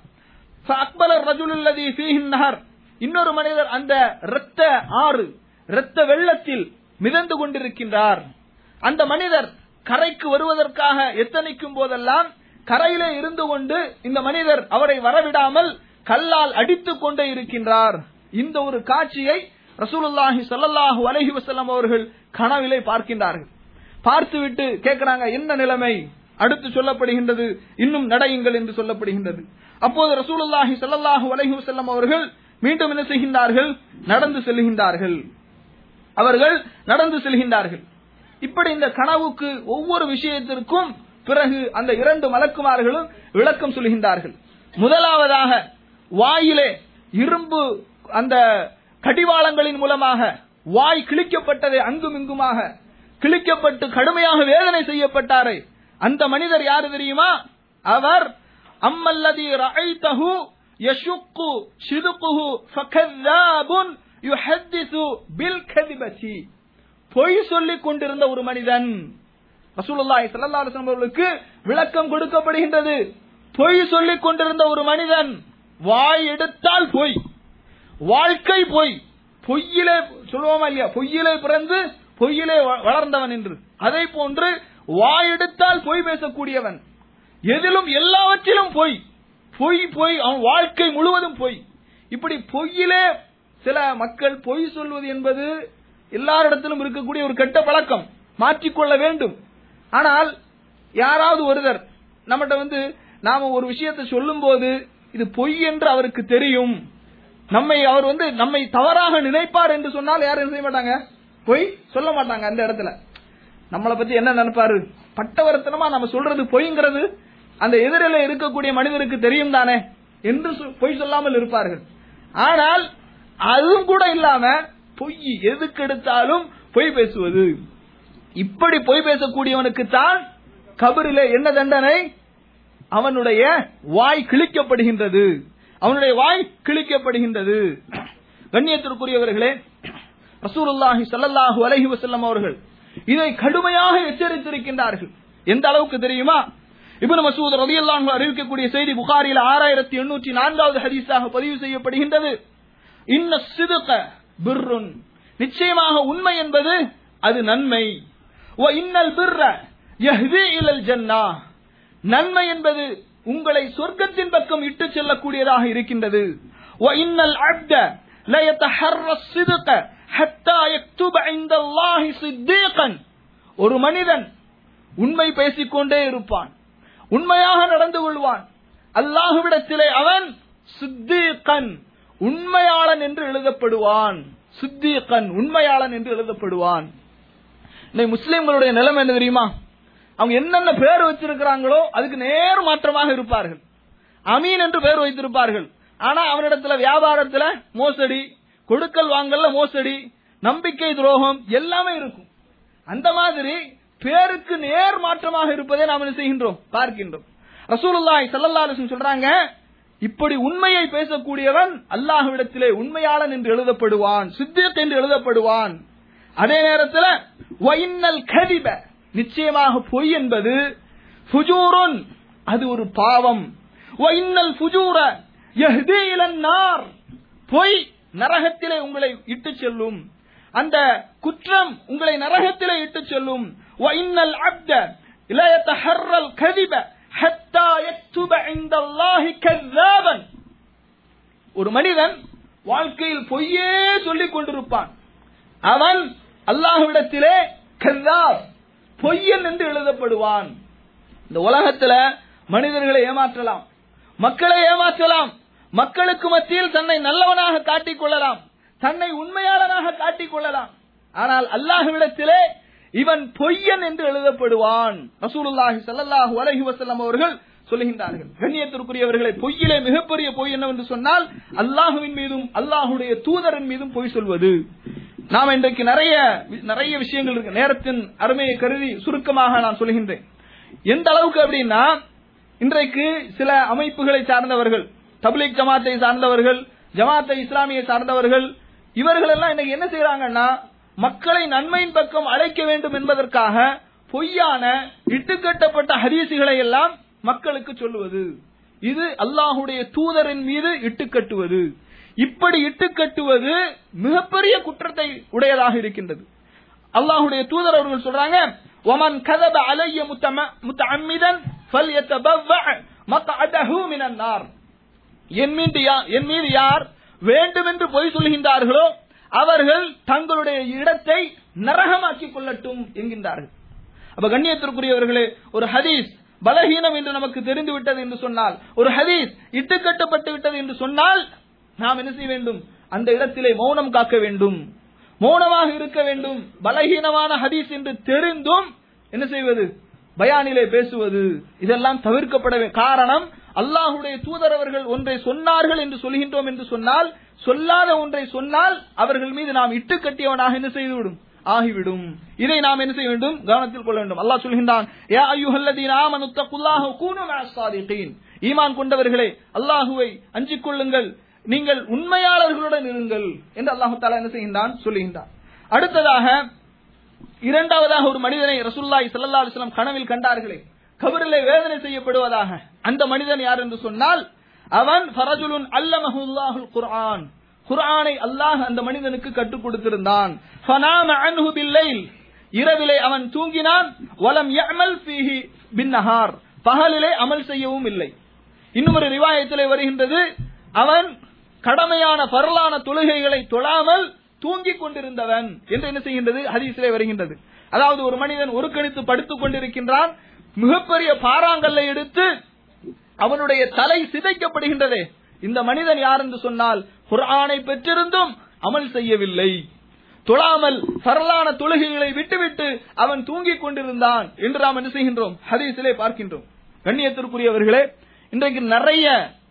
فأقبل الرجل الذي فيه النهر இன்னொரு மனிதர் அந்த இரத்த ஆறு இரத்த வெள்ளத்தில் மிதந்து கொண்டிருக்கின்றார் அந்த மனிதர் கரைக்கு வருவதற்காக எத்தனைக்கும் போதெல்லாம் கரையிலே இருந்து கொண்டு இந்த மனிதர் அவரை வரவிடாமல் கல்லால் அடித்துக் கொண்டே இருக்கின்றார் இந்த ஒரு காட்சியை ரசூலுல்லாஹி ஸல்லல்லாஹு அலைஹி வஸல்லம் அவர்கள் கனவிலே பார்க்கின்றார்கள் பார்த்துவிட்டு கேட்கிறாங்க என்ன நிலைமை அடுத்து சொல்லப்படுகின்றது இன்னும் நடையுங்கள் என்று சொல்லப்படுகின்றது அப்போது ரசூலுல்லாஹி ஸல்லல்லாஹு அலைஹி வஸல்லம் அவர்கள் மீண்டும் என்ன செய்கின்றார்கள் நடந்து செல்கின்றார்கள் அவர்கள் நடந்து செல்கின்றார்கள் இப்படி இந்த கனவுக்கு ஒவ்வொரு விஷயத்திற்கும் பிறகு அந்த இரண்டு மலக்குமார்களும் விளக்கம் சொல்கின்றார்கள் முதலாவதாக வாயிலே இரும்பு அந்த கடிவாளங்களின் மூலமாக வாய் கிழிக்கப்பட்டதை அங்கும் இங்குமாக கிழிக்கப்பட்டு கடுமையாக வேதனை செய்யப்பட்டாரே அந்த மனிதர் யாரு தெரியுமா அவர் அம்மல்லதி ரஐதஹு யஷுக்கு ஷிதுகுஹு ஃபகذابٌ யுஹத்திசு பில் கதிபதி பொய் சொல்லிக் கொண்டிருந்த ஒரு மனிதன் ரசூலுல்லாஹி ஸல்லல்லாஹு அலைஹி வஸல்லம் அவர்களுக்கு விளக்கம் கொடுக்கப்படுகின்றது பொய் சொல்லிக் கொண்டிருந்த ஒரு மனிதன் வாய் எடுத்தால் பொய் வாழ்க்கை பொய் பொய்யிலே சொல்லுவோமா இல்லையா பொய்யிலே பிறந்து பொய்யிலே வ- வளர்ந்தவன் என்று அதை போன்று வாய் எடுத்தால் பொய் பேசக்கூடியவன் எதிலும் எல்லாவற்றிலும் பொய் பொய் பொய் அவன் வாழ்க்கை முழுவதும் பொய் இப்படி பொய்யிலே சில மக்கள் பொய் சொல்வது என்பது எல்லாரிடத்திலும் இருக்கக்கூடிய ஒரு கெட்ட பழக்கம் மாற்றிக்கொள்ள வேண்டும் ஆனால் யாராவது ஒருவர் நம்மகிட்ட வந்து நாம ஒரு விஷயத்தை சொல்லும்போது இது பொய் என்று அவருக்கு தெரியும் நம்மை அவர் வந்து நம்மை தவறாக நினைப்பார் என்று சொன்னால் யாரும் என்ன செய்ய மாட்டாங்க பொய் சொல்ல மாட்டாங்க அந்த இடத்துல நம்மளை பத்தி என்ன நினைப்பாரு பட்டவர்த்தனமா நம்ம சொல்றது பொய்ங்கிறது அந்த எதிரில இருக்கக்கூடிய மனிதருக்கு தெரியும் தானே என்று சொ- பொய் சொல்லாமல் இருப்பார்கள் ஆனால் அதுவும் கூட இல்லாம பொய் எதுக்கு எடுத்தாலும் பொய் பேசுவது இப்படி பொய் பேசக்கூடியவனுக்கு தான் கபரிலே என்ன தண்டனை அவனுடைய வாய் கிழிக்கப்படுகின்றது அவனுடைய வாய் கிழிக்கப்படுகின்றது கண்ணியத்திற்குரியவர்களே ரசூலுல்லாஹி ஸல்லல்லாஹு அலைஹி வஸல்லம் அவர்கள் இதை கடுமையாக எச்சரித்திருக்கின்றார்கள் எந்த அளவுக்கு தெரியுமா இப்னு மசூத் ரலியல்லாஹு அன்ஹு அறிவிக்கக்கூடிய செய்தி புகாரியில் ஆறாயிரத்தி எண்ணூற்றி நான்காவது ஹதீஸாக பதிவு செய்யப்படுகின்றது இன்ன சிதுக பிர்ருன் நிச்சயமாக உண்மை என்பது அது நன்மை வ இன்னல் பிர்ர யஹ்தி இலல் ஜன்னா நன்மை என்பது உங்களை சொர்க்கத்தின் பக்கம் இட்டு செல்லக்கூடியதாக இருக்கின்றது வ இன்னல் அப்த لا يتحرى الصدق حتى يكتب عند الله صديقا ஒரு மனிதன் உண்மை பேசிக்கொண்டே இருப்பான் உண்மையாக நடந்து கொள்வான் அல்லாஹுவிடத்திலே அவன் சித்தீகன் உண்மையாளன் என்று எழுதப்படுவான் சித்தீகன் உண்மையாளன் என்று எழுதப்படுவான் இன்னைக்கு முஸ்லிம்களுடைய நிலைமை என்ன தெரியுமா அவங்க என்னென்ன பேர் வச்சிருக்கிறாங்களோ அதுக்கு நேர் மாற்றமாக இருப்பார்கள் அமீன் என்று பேர் வைத்திருப்பார்கள் ஆனா அவனிடத்துல வியாபாரத்துல மோசடி கொடுக்கல் வாங்கல்ல மோசடி நம்பிக்கை துரோகம் எல்லாமே இருக்கும் அந்த மாதிரி பேருக்கு நேர் மாற்றமாக இருப்பதை நாம் என்ன செய்கின்றோம் பார்க்கின்றோம் ரசூலுல்லாஹி ஸல்லல்லாஹு அலைஹி வஸல்லம் சொல்றாங்க இப்படி உண்மையை பேசக்கூடியவன் அல்லாஹ்விடத்திலே உண்மையாளன் என்று எழுதப்படுவான் சித்தியத் என்று எழுதப்படுவான் அதே நேரத்தில் வைன்னல் கதிப நிச்சயமாக பொய் என்பது ஃபுஜூருன் அது ஒரு பாவம் வைன்னல் ஃபுஜூர யஹ்தி இலன் நார் பொய் நரகத்திலே உங்களை இட்டு செல்லும் அந்த குற்றம் உங்களை நரகத்திலே இட்டு செல்லும் வைன்னல் அப்த لا يتحرى الكذب حتى يكتب عند الله كذابا ஒரு மனிதன் வாழ்க்கையில் பொய்யே சொல்லிக் கொண்டிருப்பான் அவன் அல்லாஹ்விடத்திலே கல்லாப் பொய்யன் என்று எழுதப்படுவான் இந்த உலகத்துல மனிதர்களை ஏமாற்றலாம் மக்களை ஏமாற்றலாம் மக்களுக்கு மத்தியில் தன்னை நல்லவனாக காட்டிக் கொள்ளலாம் தன்னை உண்மையாளனாக காட்டிக் கொள்ளலாம் ஆனால் அல்லாஹ்விடத்திலே இவன் பொய்யன் என்று எழுதப்படுவான் ரசூலுல்லாஹி ஸல்லல்லாஹு அலைஹி வஸல்லம் அவர்கள் சொல்லுகின்றார்கள் கண்ணியத்திற்குரியவர்களை பொய்யிலே மிகப்பெரிய பொய் என்னவென்று சொன்னால் அல்லாஹுவின் மீதும் அல்லாஹுடைய தூதரின் மீதும் பொய் சொல்வது நாம் இன்றைக்கு நிறைய நிறைய விஷயங்கள் இருக்கு நேரத்தின் அருமையை கருதி சுருக்கமாக நான் சொல்கின்றேன் எந்த அளவுக்கு அப்படின்னா இன்றைக்கு சில அமைப்புகளை சார்ந்தவர்கள் தப்லீக் ஜமாத்தை சார்ந்தவர்கள் ஜமாத்தை இஸ்லாமியை சார்ந்தவர்கள் இவர்கள் எல்லாம் இன்னைக்கு என்ன செய்யறாங்கன்னா மக்களை நன்மையின் பக்கம் அழைக்க வேண்டும் என்பதற்காக பொய்யான இட்டுக்கட்டப்பட்ட ஹதீசுகளை எல்லாம் மக்களுக்கு சொல்லுவது இது அல்லாஹுடைய தூதரின் மீது இட்டுக்கட்டுவது இப்படி இட்டுக்கட்டுவது மிகப்பெரிய குற்றத்தை உடையதாக இருக்கின்றது அல்லாஹுடைய தூதர் அவர்கள் சொல்றாங்க ஒமன் கதப அலைய முத்தஅம்மிதன் ஃபல்யதபவ்வ மக்அதஹு மினன் நார் என் மீது யா- என் மீது யார் வேண்டுமென்று பொய் சொல்கின்றார்களோ அவர்கள் தங்களுடைய இடத்தை நரகமாக்கிக் கொள்ளட்டும் என்கின்றார்கள் அப்ப கண்ணியத்திற்குரியவர்களே ஒரு ஹதீஸ் பலகீனம் என்று நமக்கு தெரிந்து விட்டது என்று சொன்னால் ஒரு ஹதீஸ் இட்டுக்கட்டப்பட்டு விட்டது என்று சொன்னால் நாம் என்ன செய்ய வேண்டும் அந்த இடத்திலே மௌனம் காக்க வேண்டும் மௌனமாக இருக்க வேண்டும் பலகீனமான ஹதீஸ் என்று தெரிந்தும் என்ன செய்வது பயானிலே பேசுவது இதெல்லாம் தவிர்க்கப்பட வே- காரணம் அல்லாஹுடைய தூதர் அவர்கள் ஒன்றை சொன்னார்கள் என்று சொல்கின்றோம் என்று சொன்னால் சொல்லாத ஒன்றை சொன்னால் அவர்கள் மீது நாம் இட்டு கட்டியவனாக என்ன செய்துவிடும் ஆகிவிடும் இதை நாம் என்ன செய்ய வேண்டும் கவனத்தில் கொள்ள வேண்டும் அல்லாஹ் சொல்கின்றான் யா அய்யுஹல்லதீன ஆமனு தக்குல்லாஹ கூனு மஅஸ் ஸாதிகீன் ஈமான் கொண்டவர்களே அல்லாஹுவை அஞ்சிக் கொள்ளுங்கள் நீங்கள் உண்மையாளர்களுடன் இருங்கள் என்று அல்லாஹு தாலா என்ன செய்கின்றான் சொல்லுகின்றான் அடுத்ததாக இரண்டாவதாக ஒரு மனிதனை ரசூலுல்லாஹி ஸல்லல்லாஹு அலைஹி வஸல்லம் கனவில் கண்டார்களே கபரிலே வேதனை செய்யப்படுவதாக அந்த மனிதன் யார் என்று சொன்னால் அவன் ஃபரஜுலுன் அல்லமஹுல்லாஹுல் குர்ஆன் குர்ஆனை அல்லாஹ் அந்த மனிதனுக்கு கற்றுக் கொடுத்திருந்தான் ஃபனாம அன்ஹு பில்லைல் இரவிலே அவன் தூங்கினான் வலம் யஅமல் ஃபீஹி பின்னஹார் பகலிலே அமல் செய்யவும் இல்லை இன்னும் ஒரு ரிவாயத்திலே வருகின்றது அவன் கடமையான பரலான தொழுகைகளை தொழாமல் தூங்கிக் கொண்டிருந்தவன் என்று என்ன செய்கின்றது ஹதீஸிலே வருகின்றது அதாவது ஒரு மனிதன் ஒரு கணித்து படுத்துக் கொண்டிருக்கின்றான் மிகப்பெரிய பாறாங்கல்லை எடுத்து அவனுடைய தலை சிதைக்கப்படுகின்றதே இந்த மனிதன் யார் என்று சொன்னால் குர்ஆனை பெற்றிருந்தும் அமல் செய்யவில்லை தொழாமல் சரளான தொழுகைகளை விட்டுவிட்டு அவன் தூங்கிக் கொண்டிருந்தான் என்று நாம் என்ன செய்கின்றோம் ஹதீஸிலே பார்க்கின்றோம் கண்ணியத்திற்குரியவர்களே இன்றைக்கு நிறைய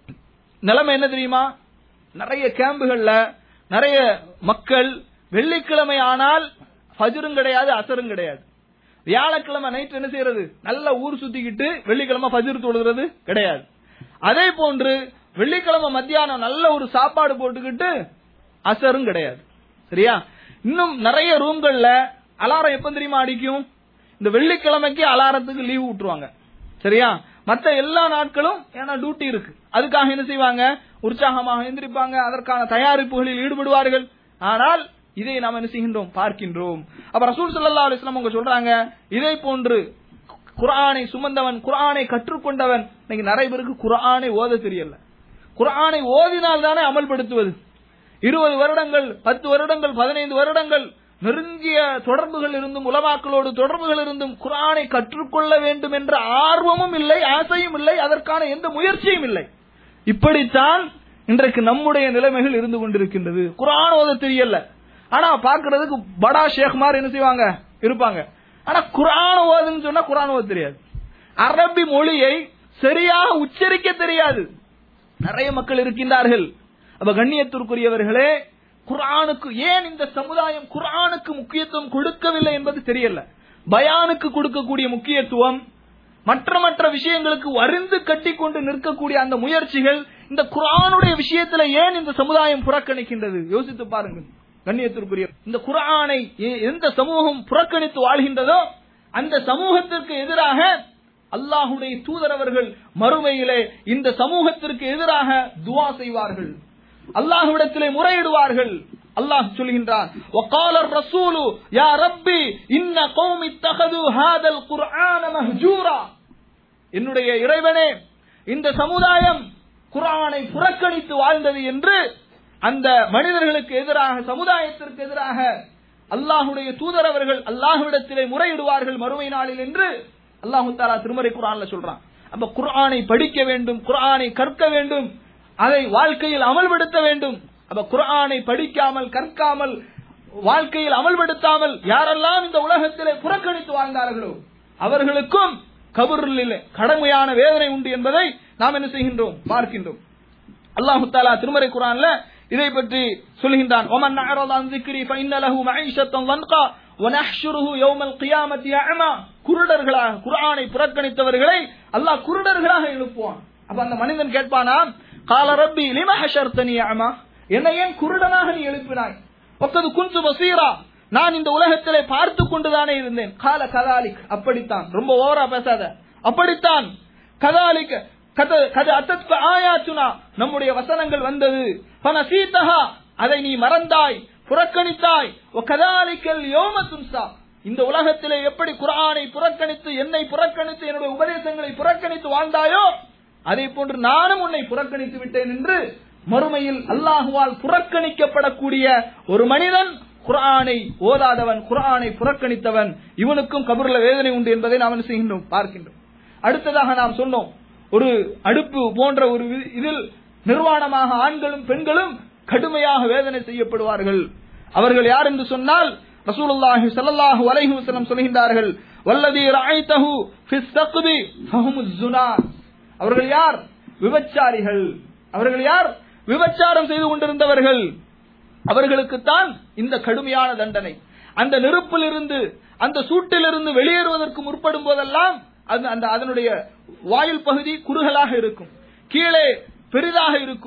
நிலைமை என்ன தெரியுமா நிறைய கேம்புகள்ல நிறைய மக்கள் வெள்ளிக்கிழமை ஆனால் ஃபஜ்ரும் கிடையாது அசரும் கிடையாது வியாழக்கிழமை நைட் என்ன செய்யறது நல்ல ஊர் சுத்திக்கிட்டு வெள்ளிக்கிழமை ஃபஜ்ர் தொழுகிறது கிடையாது அதே போன்று வெள்ளிக்கிழமை மத்தியானம் நல்ல ஒரு சாப்பாடு போட்டுக்கிட்டு அசரும் கிடையாது சரியா இன்னும் நிறைய ரூம்கள்ல அலாரம் எப்ப தெரியுமா அடிக்கும் இந்த வெள்ளிக்கிழமைக்கு அலாரத்துக்கு லீவு விட்டுருவாங்க சரியா மத்த எல்லா நாட்களும் ஏன்னா டியூட்டி இருக்கு அதுக்காக என்ன செய்வாங்க உற்சாகமாக எந்திரிப்பாங்க அதற்கான தயாரிப்புகளில் ஈடுபடுவார்கள் ஆனால் இதை நாம் என்ன செய்கின்றோம் பார்க்கின்றோம் அப்ப ரசூல் ஸல்லல்லாஹு அலைஹி வஸல்லம் அவங்க சொல்றாங்க இதை போன்று குர்ஆனை சுமந்தவன் குர்ஆனை கற்றுக்கொண்டவன் இன்னைக்கு நிறைய பேருக்கு குர்ஆனை ஓத தெரியல குர்ஆனை ஓதினால் தானே அமல்படுத்துவது இருபது வருடங்கள் பத்து வருடங்கள் பதினைந்து வருடங்கள் நெருங்கிய தொடர்புகள் இருந்தும் உலமாக்களோடு தொடர்புகள் இருந்தும் குர்ஆனை கற்றுக்கொள்ள வேண்டும் என்ற ஆர்வமும் இல்லை ஆசையும் இல்லை அதற்கான எந்த முயற்சியும் இல்லை இப்படித்தான் இன்றைக்கு நம்முடைய நிலைமைகள் இருந்து கொண்டிருக்கின்றது குர்ஆன் ஓத தெரியல ஆனா பாக்குறதுக்கு படா ஷேக்மார் என்ன செய்வாங்க இருப்பாங்க ஆனா குர்ஆன் ஓதுன்னு சொன்னா குர்ஆன் ஓத தெரியாது அரபி மொழியை சரியாக உச்சரிக்க தெரியாது நிறைய மக்கள் இருக்கின்றார்கள் அப்ப கண்ணியத்திற்குரியவர்களே குர்ஆனுக்கு ஏன் இந்த சமுதாயம் குர்ஆனுக்கு முக்கியத்துவம் கொடுக்கவில்லை என்பது தெரியல பயானுக்கு கொடுக்கக்கூடிய முக்கியத்துவம் மற்ற மற்ற விஷயங்களுக்கு வருந்து கட்டி கொண்டு நிற்கக்கூடிய அந்த முயற்சிகள் இந்த குர்ஆனுடைய விஷயத்துல ஏன் இந்த சமுதாயம் புறக்கணிக்கின்றது யோசித்து பாருங்கள் கண்ணியத்திற்குரிய இந்த குர்ஆனை எ- எந்த சமூகம் புறக்கணித்து வாழ்கின்றதோ அந்த சமூகத்திற்கு எதிராக அல்லாஹுடைய தூதரவர்கள் மறுமையிலே இந்த சமூகத்திற்கு எதிராக துவா செய்வார்கள் அல்லாஹ்விடத்திலே முறையிடுவார்கள் அல்லாஹ் சொல்கின்றான் وقال الرسول يا ربي ان قوم اتخذوا هذا القرآن مهجورا என்னுடைய இறைவனே இந்த சமுதாயம் குர்ஆனை புறக்கணித்து வாழ்ந்தது என்று அந்த மனிதர்களுக்கு எதிராக சமுதாயத்திற்கு எதிராக அல்லாஹுடைய தூதரவர்கள் அல்லாஹ்விடத்திலே முறையிடுவார்கள் மறுமை நாளில் என்று அல்லாஹு தாலா திருமறை குர்ஆன்ல சொல்றான் அப்ப குர்ஆனை படிக்க வேண்டும் குர்ஆனை கற்க வேண்டும் அதை வாழ்க்கையில் அமல்படுத்த வேண்டும் அப்ப குர்ஆனை படிக்காமல் கற்காமல் வாழ்க்கையில் அமல்படுத்தாமல் யாரெல்லாம் இந்த உலகத்திலே புறக்கணித்து வாழ்ந்தார்களோ அவர்களுக்கும் கபூரில் கடமையான வேதனை உண்டு என்பதை நாம் என்ன செய்கின்றோம் பார்க்கின்றோம் அல்லாஹு தாலா திருமறை குரான்ல இதை பற்றி சொல்கின்றான் ومن أعرض عن ذكري فإن له معيشة ضنقا ونحشره يوم القيامة أعمى குருடர்களாக குர்ஆனை புறக்கணித்தவர்களை அல்லாஹ் குருடர்களாக எழுப்புவான் அப்ப அந்த மனிதன் கேட்பானா கால ரப்பி லிம ஹஷர்தனி அமா என்னை ஏன் குருடனாக நீ எழுப்பினாய் ஒக்கது குஞ்சு பசீரா நான் இந்த உலகத்திலே பார்த்து கொண்டுதானே இருந்தேன் கால கதாலிக் அப்படித்தான் ரொம்ப ஓவரா பேசாத அப்படித்தான் கதாலிக் கத கத அத்தத்க ஆயாச்சுனா நம்முடைய வசனங்கள் வந்தது பன சீத்தகா அதை நீ மறந்தாய் புறக்கணித்தாய் ஒ கதாலிக்கல் யோம துன்சா இந்த உலகத்திலே எப்படி குர்ஆனை புறக்கணித்து என்னை புறக்கணித்து என்னுடைய உபதேசங்களை புறக்கணித்து வாழ்ந்தாயோ அதே போன்று நானும் உன்னை புறக்கணித்து விட்டேன் என்று மறுமையில் அல்லாஹுவால் புறக்கணிக்கப்படக்கூடிய ஒரு மனிதன் குர்ஆனை ஓதாதவன் குர்ஆனை புறக்கணித்தவன் இவனுக்கும் கபூர்ல வேதனை உண்டு என்பதை நாம் என்ன செய்கின்றோம் பார்க்கின்றோம் அடுத்ததாக நாம் சொன்னோம் ஒரு அடுப்பு போன்ற ஒரு வி- இதில் நிர்வாணமாக ஆண்களும் பெண்களும் கடுமையாக வேதனை செய்யப்படுவார்கள் அவர்கள் யார் என்று சொன்னால் ரசூலுல்லாஹி ஸல்லல்லாஹு அலைஹி வஸல்லம் சொல்கின்றார்கள் வல்லதி ரஅய்தஹு ஃபிஸ் ஸக்பி ஃபஹுமுஸ் ஸுனாஸ் அவர்கள் யார் விபச்சாரிகள் அவர்கள் யார் விபச்சாரம் செய்து கொண்டிருந்தவர்கள் அவர்களுக்குத்தான் இந்த கடுமையான தண்டனை அந்த நெருப்பிலிருந்து அந்த சூட்டிலிருந்து வெளியேறுவதற்கு முற்படும் போதெல்லாம் அந்த அந்த அதனுடைய வாயில் பகுதி குறுகலாக இருக்கும் கீழே பெரிதாக இருக்கும்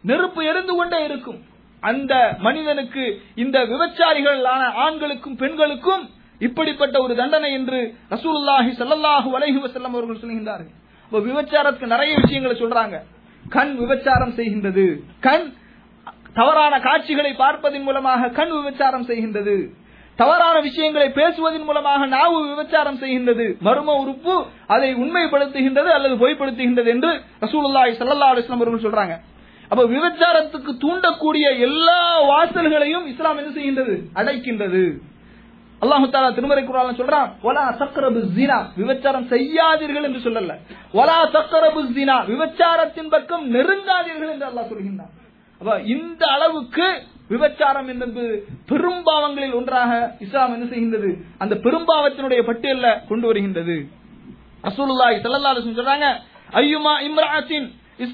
நெருப்பு எரிந்து கொண்டே இருக்கும் அந்த மனிதனுக்கு இந்த விபச்சாரிகளான ஆண்களுக்கும் பெண்களுக்கும் இப்படிப்பட்ட ஒரு தண்டனை என்று ரசூலுல்லாஹி ஸல்லல்லாஹு அலைஹி வஸல்லம் அவர்கள் சொல்கின்றார்கள் அப்ப விபச்சாரத்துக்கு நிறைய விஷயங்களை சொல்றாங்க கண் விபச்சாரம் செய்கின்றது கண் தவறான காட்சிகளை பார்ப்பதன் மூலமாக கண் விபச்சாரம் செய்கின்றது தவறான விஷயங்களை பேசுவதன் மூலமாக நாவு விபச்சாரம் செய்கின்றது மர்ம உறுப்பு அதை உண்மைப்படுத்துகின்றது அல்லது பொய்ப்படுத்துகின்றது என்று ரசூலுல்லாஹி ஸல்லல்லாஹு அலைஹி வஸல்லம் அவர்கள் சொல்றாங்க அப்ப விபச்சாரத்துக்கு தூண்டக்கூடிய எல்லா வாசல்களையும் இஸ்லாம் என்ன செய்கின்றது அடைக்கின்றது அல்லாஹு தாலா திருமறை குரான் சொல்றான் வலா தக்ரபு ஜினா விபச்சாரம் செய்யாதீர்கள் என்று சொல்லல வலா தக்ரபு ஜினா விபச்சாரத்தின் பக்கம் நெருங்காதீர்கள் என்று அல்லாஹ் சொல்கின்றான் அப்ப இந்த அளவுக்கு விபச்சாரம் என்பது பெரும்பாவங்களில் ஒன்றாக இஸ்லாம் என்ன செய்கின்றது அந்த பெரும்பாவத்தினுடைய பட்டியல்ல கொண்டு வருகின்றது ரசூலுல்லாஹி ஸல்லல்லாஹு அலைஹி வஸல்லம் சொல்றாங்க ஐயுமா இம்ராத்தின்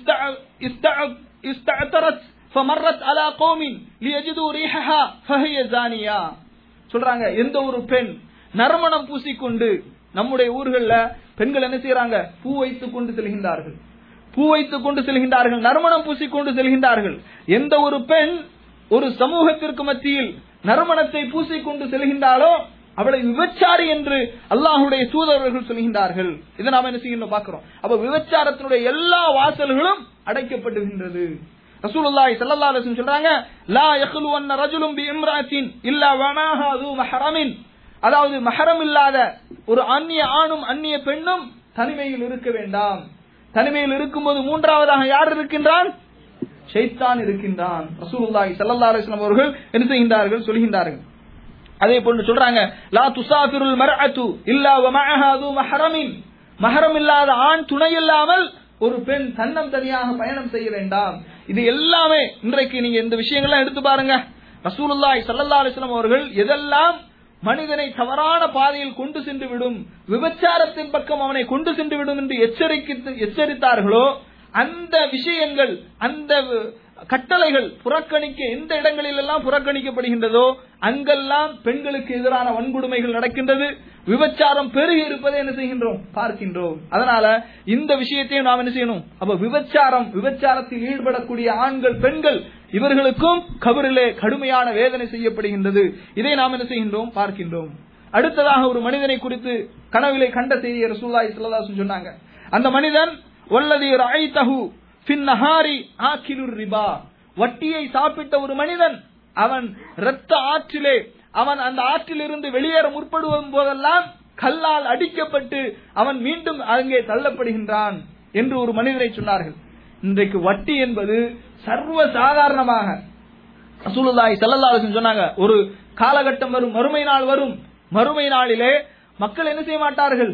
இஸ்தஅதரத் ஃபமர்ரத் அலா கௌமின் லியஜிது ரீஹஹா ஃபஹிய ஜானியா சொல்றாங்க எந்த ஒரு பெண் நறுமணம் பூசிக்கொண்டு நம்முடைய ஊர்கள்ல பெண்கள் என்ன செய்யறாங்க பூ வைத்துக் கொண்டு செல்கின்றார்கள் பூ வைத்துக் கொண்டு செல்கின்றார்கள் நறுமணம் பூசிக்கொண்டு செல்கின்றார்கள் எந்த ஒரு பெண் ஒரு சமூகத்திற்கு மத்தியில் நறுமணத்தை பூசிக்கொண்டு செல்கின்றாலோ அவளை விபச்சாரி என்று அல்லாஹுடைய தூதரர்கள் சொல்கின்றார்கள் இதை நாம என்ன செய்யணும் பாக்குறோம் அப்ப விபச்சாரத்தினுடைய எல்லா வாசல்களும் அடைக்கப்படுகின்றது ரசூலுல்லாஹி ஸல்லல்லாஹு அலைஹி வஸல்லம் சொல்றாங்க லா யக்லு அன்ன ரஜுலும் பி இம்ராத்தின் இல்லா வமாஹா து மஹரமின் அதாவது மஹரம் இல்லாத ஒரு அந்நிய ஆணும் அந்நிய பெண்ணும் தனிமையில் இருக்க வேண்டாம் தனிமையில் இருக்கும்போது மூன்றாவதாக யார் இருக்கின்றான் ஷைத்தான் இருக்கின்றான் ரசூலுல்லாஹி ஸல்லல்லாஹு அலைஹி வஸல்லம் அவர்கள் என்ன செய்கின்றார்கள் சொல்கின்றார்கள் அதே போன்று சொல்றாங்க லா துசாஃபிருல் மர்அத்து இல்லா வ மஅஹா து மஹரமின் மஹரம் இல்லாத ஆண் துணை இல்லாமல் ஒரு பெண் தன்னம் தனியாக பயணம் செய்ய வேண்டாம் இது எல்லாமே இன்றைக்கு நீங்க இந்த விஷயங்கள்லாம் எடுத்து பாருங்க ரசூலுல்லாஹி ஸல்லல்லாஹு அலைஹி வஸல்லம் அவர்கள் எதெல்லாம் மனிதனை தவறான பாதையில் கொண்டு சென்று விடும் விபச்சாரத்தின் பக்கம் அவனை கொண்டு சென்று விடும் என்று எச்சரிக்கை எச்சரித்தார்களோ அந்த விஷயங்கள் அந்த கட்டளைகள் புறக்கணிக்க எந்த இடங்களில் எல்லாம் புறக்கணிக்கப்படுகின்றதோ அங்கெல்லாம் பெண்களுக்கு எதிரான வன்கொடுமைகள் நடக்கின்றது விபச்சாரம் பெருகி இருப்பதை என்ன செய்கின்றோம் பார்க்கின்றோம் அதனால இந்த விஷயத்தையும் நாம் என்ன செய்யணும் அப்ப விபச்சாரம் விபச்சாரத்தில் ஈடுபடக்கூடிய ஆண்கள் பெண்கள் இவர்களுக்கும் கபரிலே கடுமையான வேதனை செய்யப்படுகின்றது இதை நாம் என்ன செய்கின்றோம் பார்க்கின்றோம் அடுத்ததாக ஒரு மனிதனை குறித்து கனவிலே கண்ட செய்தியை ரசூல்லாய் ஸல்லல்லாஹு சொன்னாங்க அந்த மனிதன் வல்லதி ரஐதஹு ஃபின் நஹாரி ஆக்கிலுர் ரிபா வட்டியை சாப்பிட்ட ஒரு மனிதன் அவன் இரத்த ஆற்றிலே அவன் அந்த ஆற்றிலிருந்து வெளியேற முற்படுவதும் போதெல்லாம் கல்லால் அடிக்கப்பட்டு அவன் மீண்டும் அங்கே தள்ளப்படுகின்றான் என்று ஒரு மனிதரை சொன்னார்கள் இன்றைக்கு வட்டி என்பது சர்வ சாதாரணமாக ரசூலுல்லாஹி ஸல்லல்லாஹு அலைஹி வஸல்லம் சொன்னாங்க ஒரு காலகட்டம் வரும் மறுமை நாள் வரும் மறுமை நாளிலே மக்கள் என்ன செய்ய மாட்டார்கள்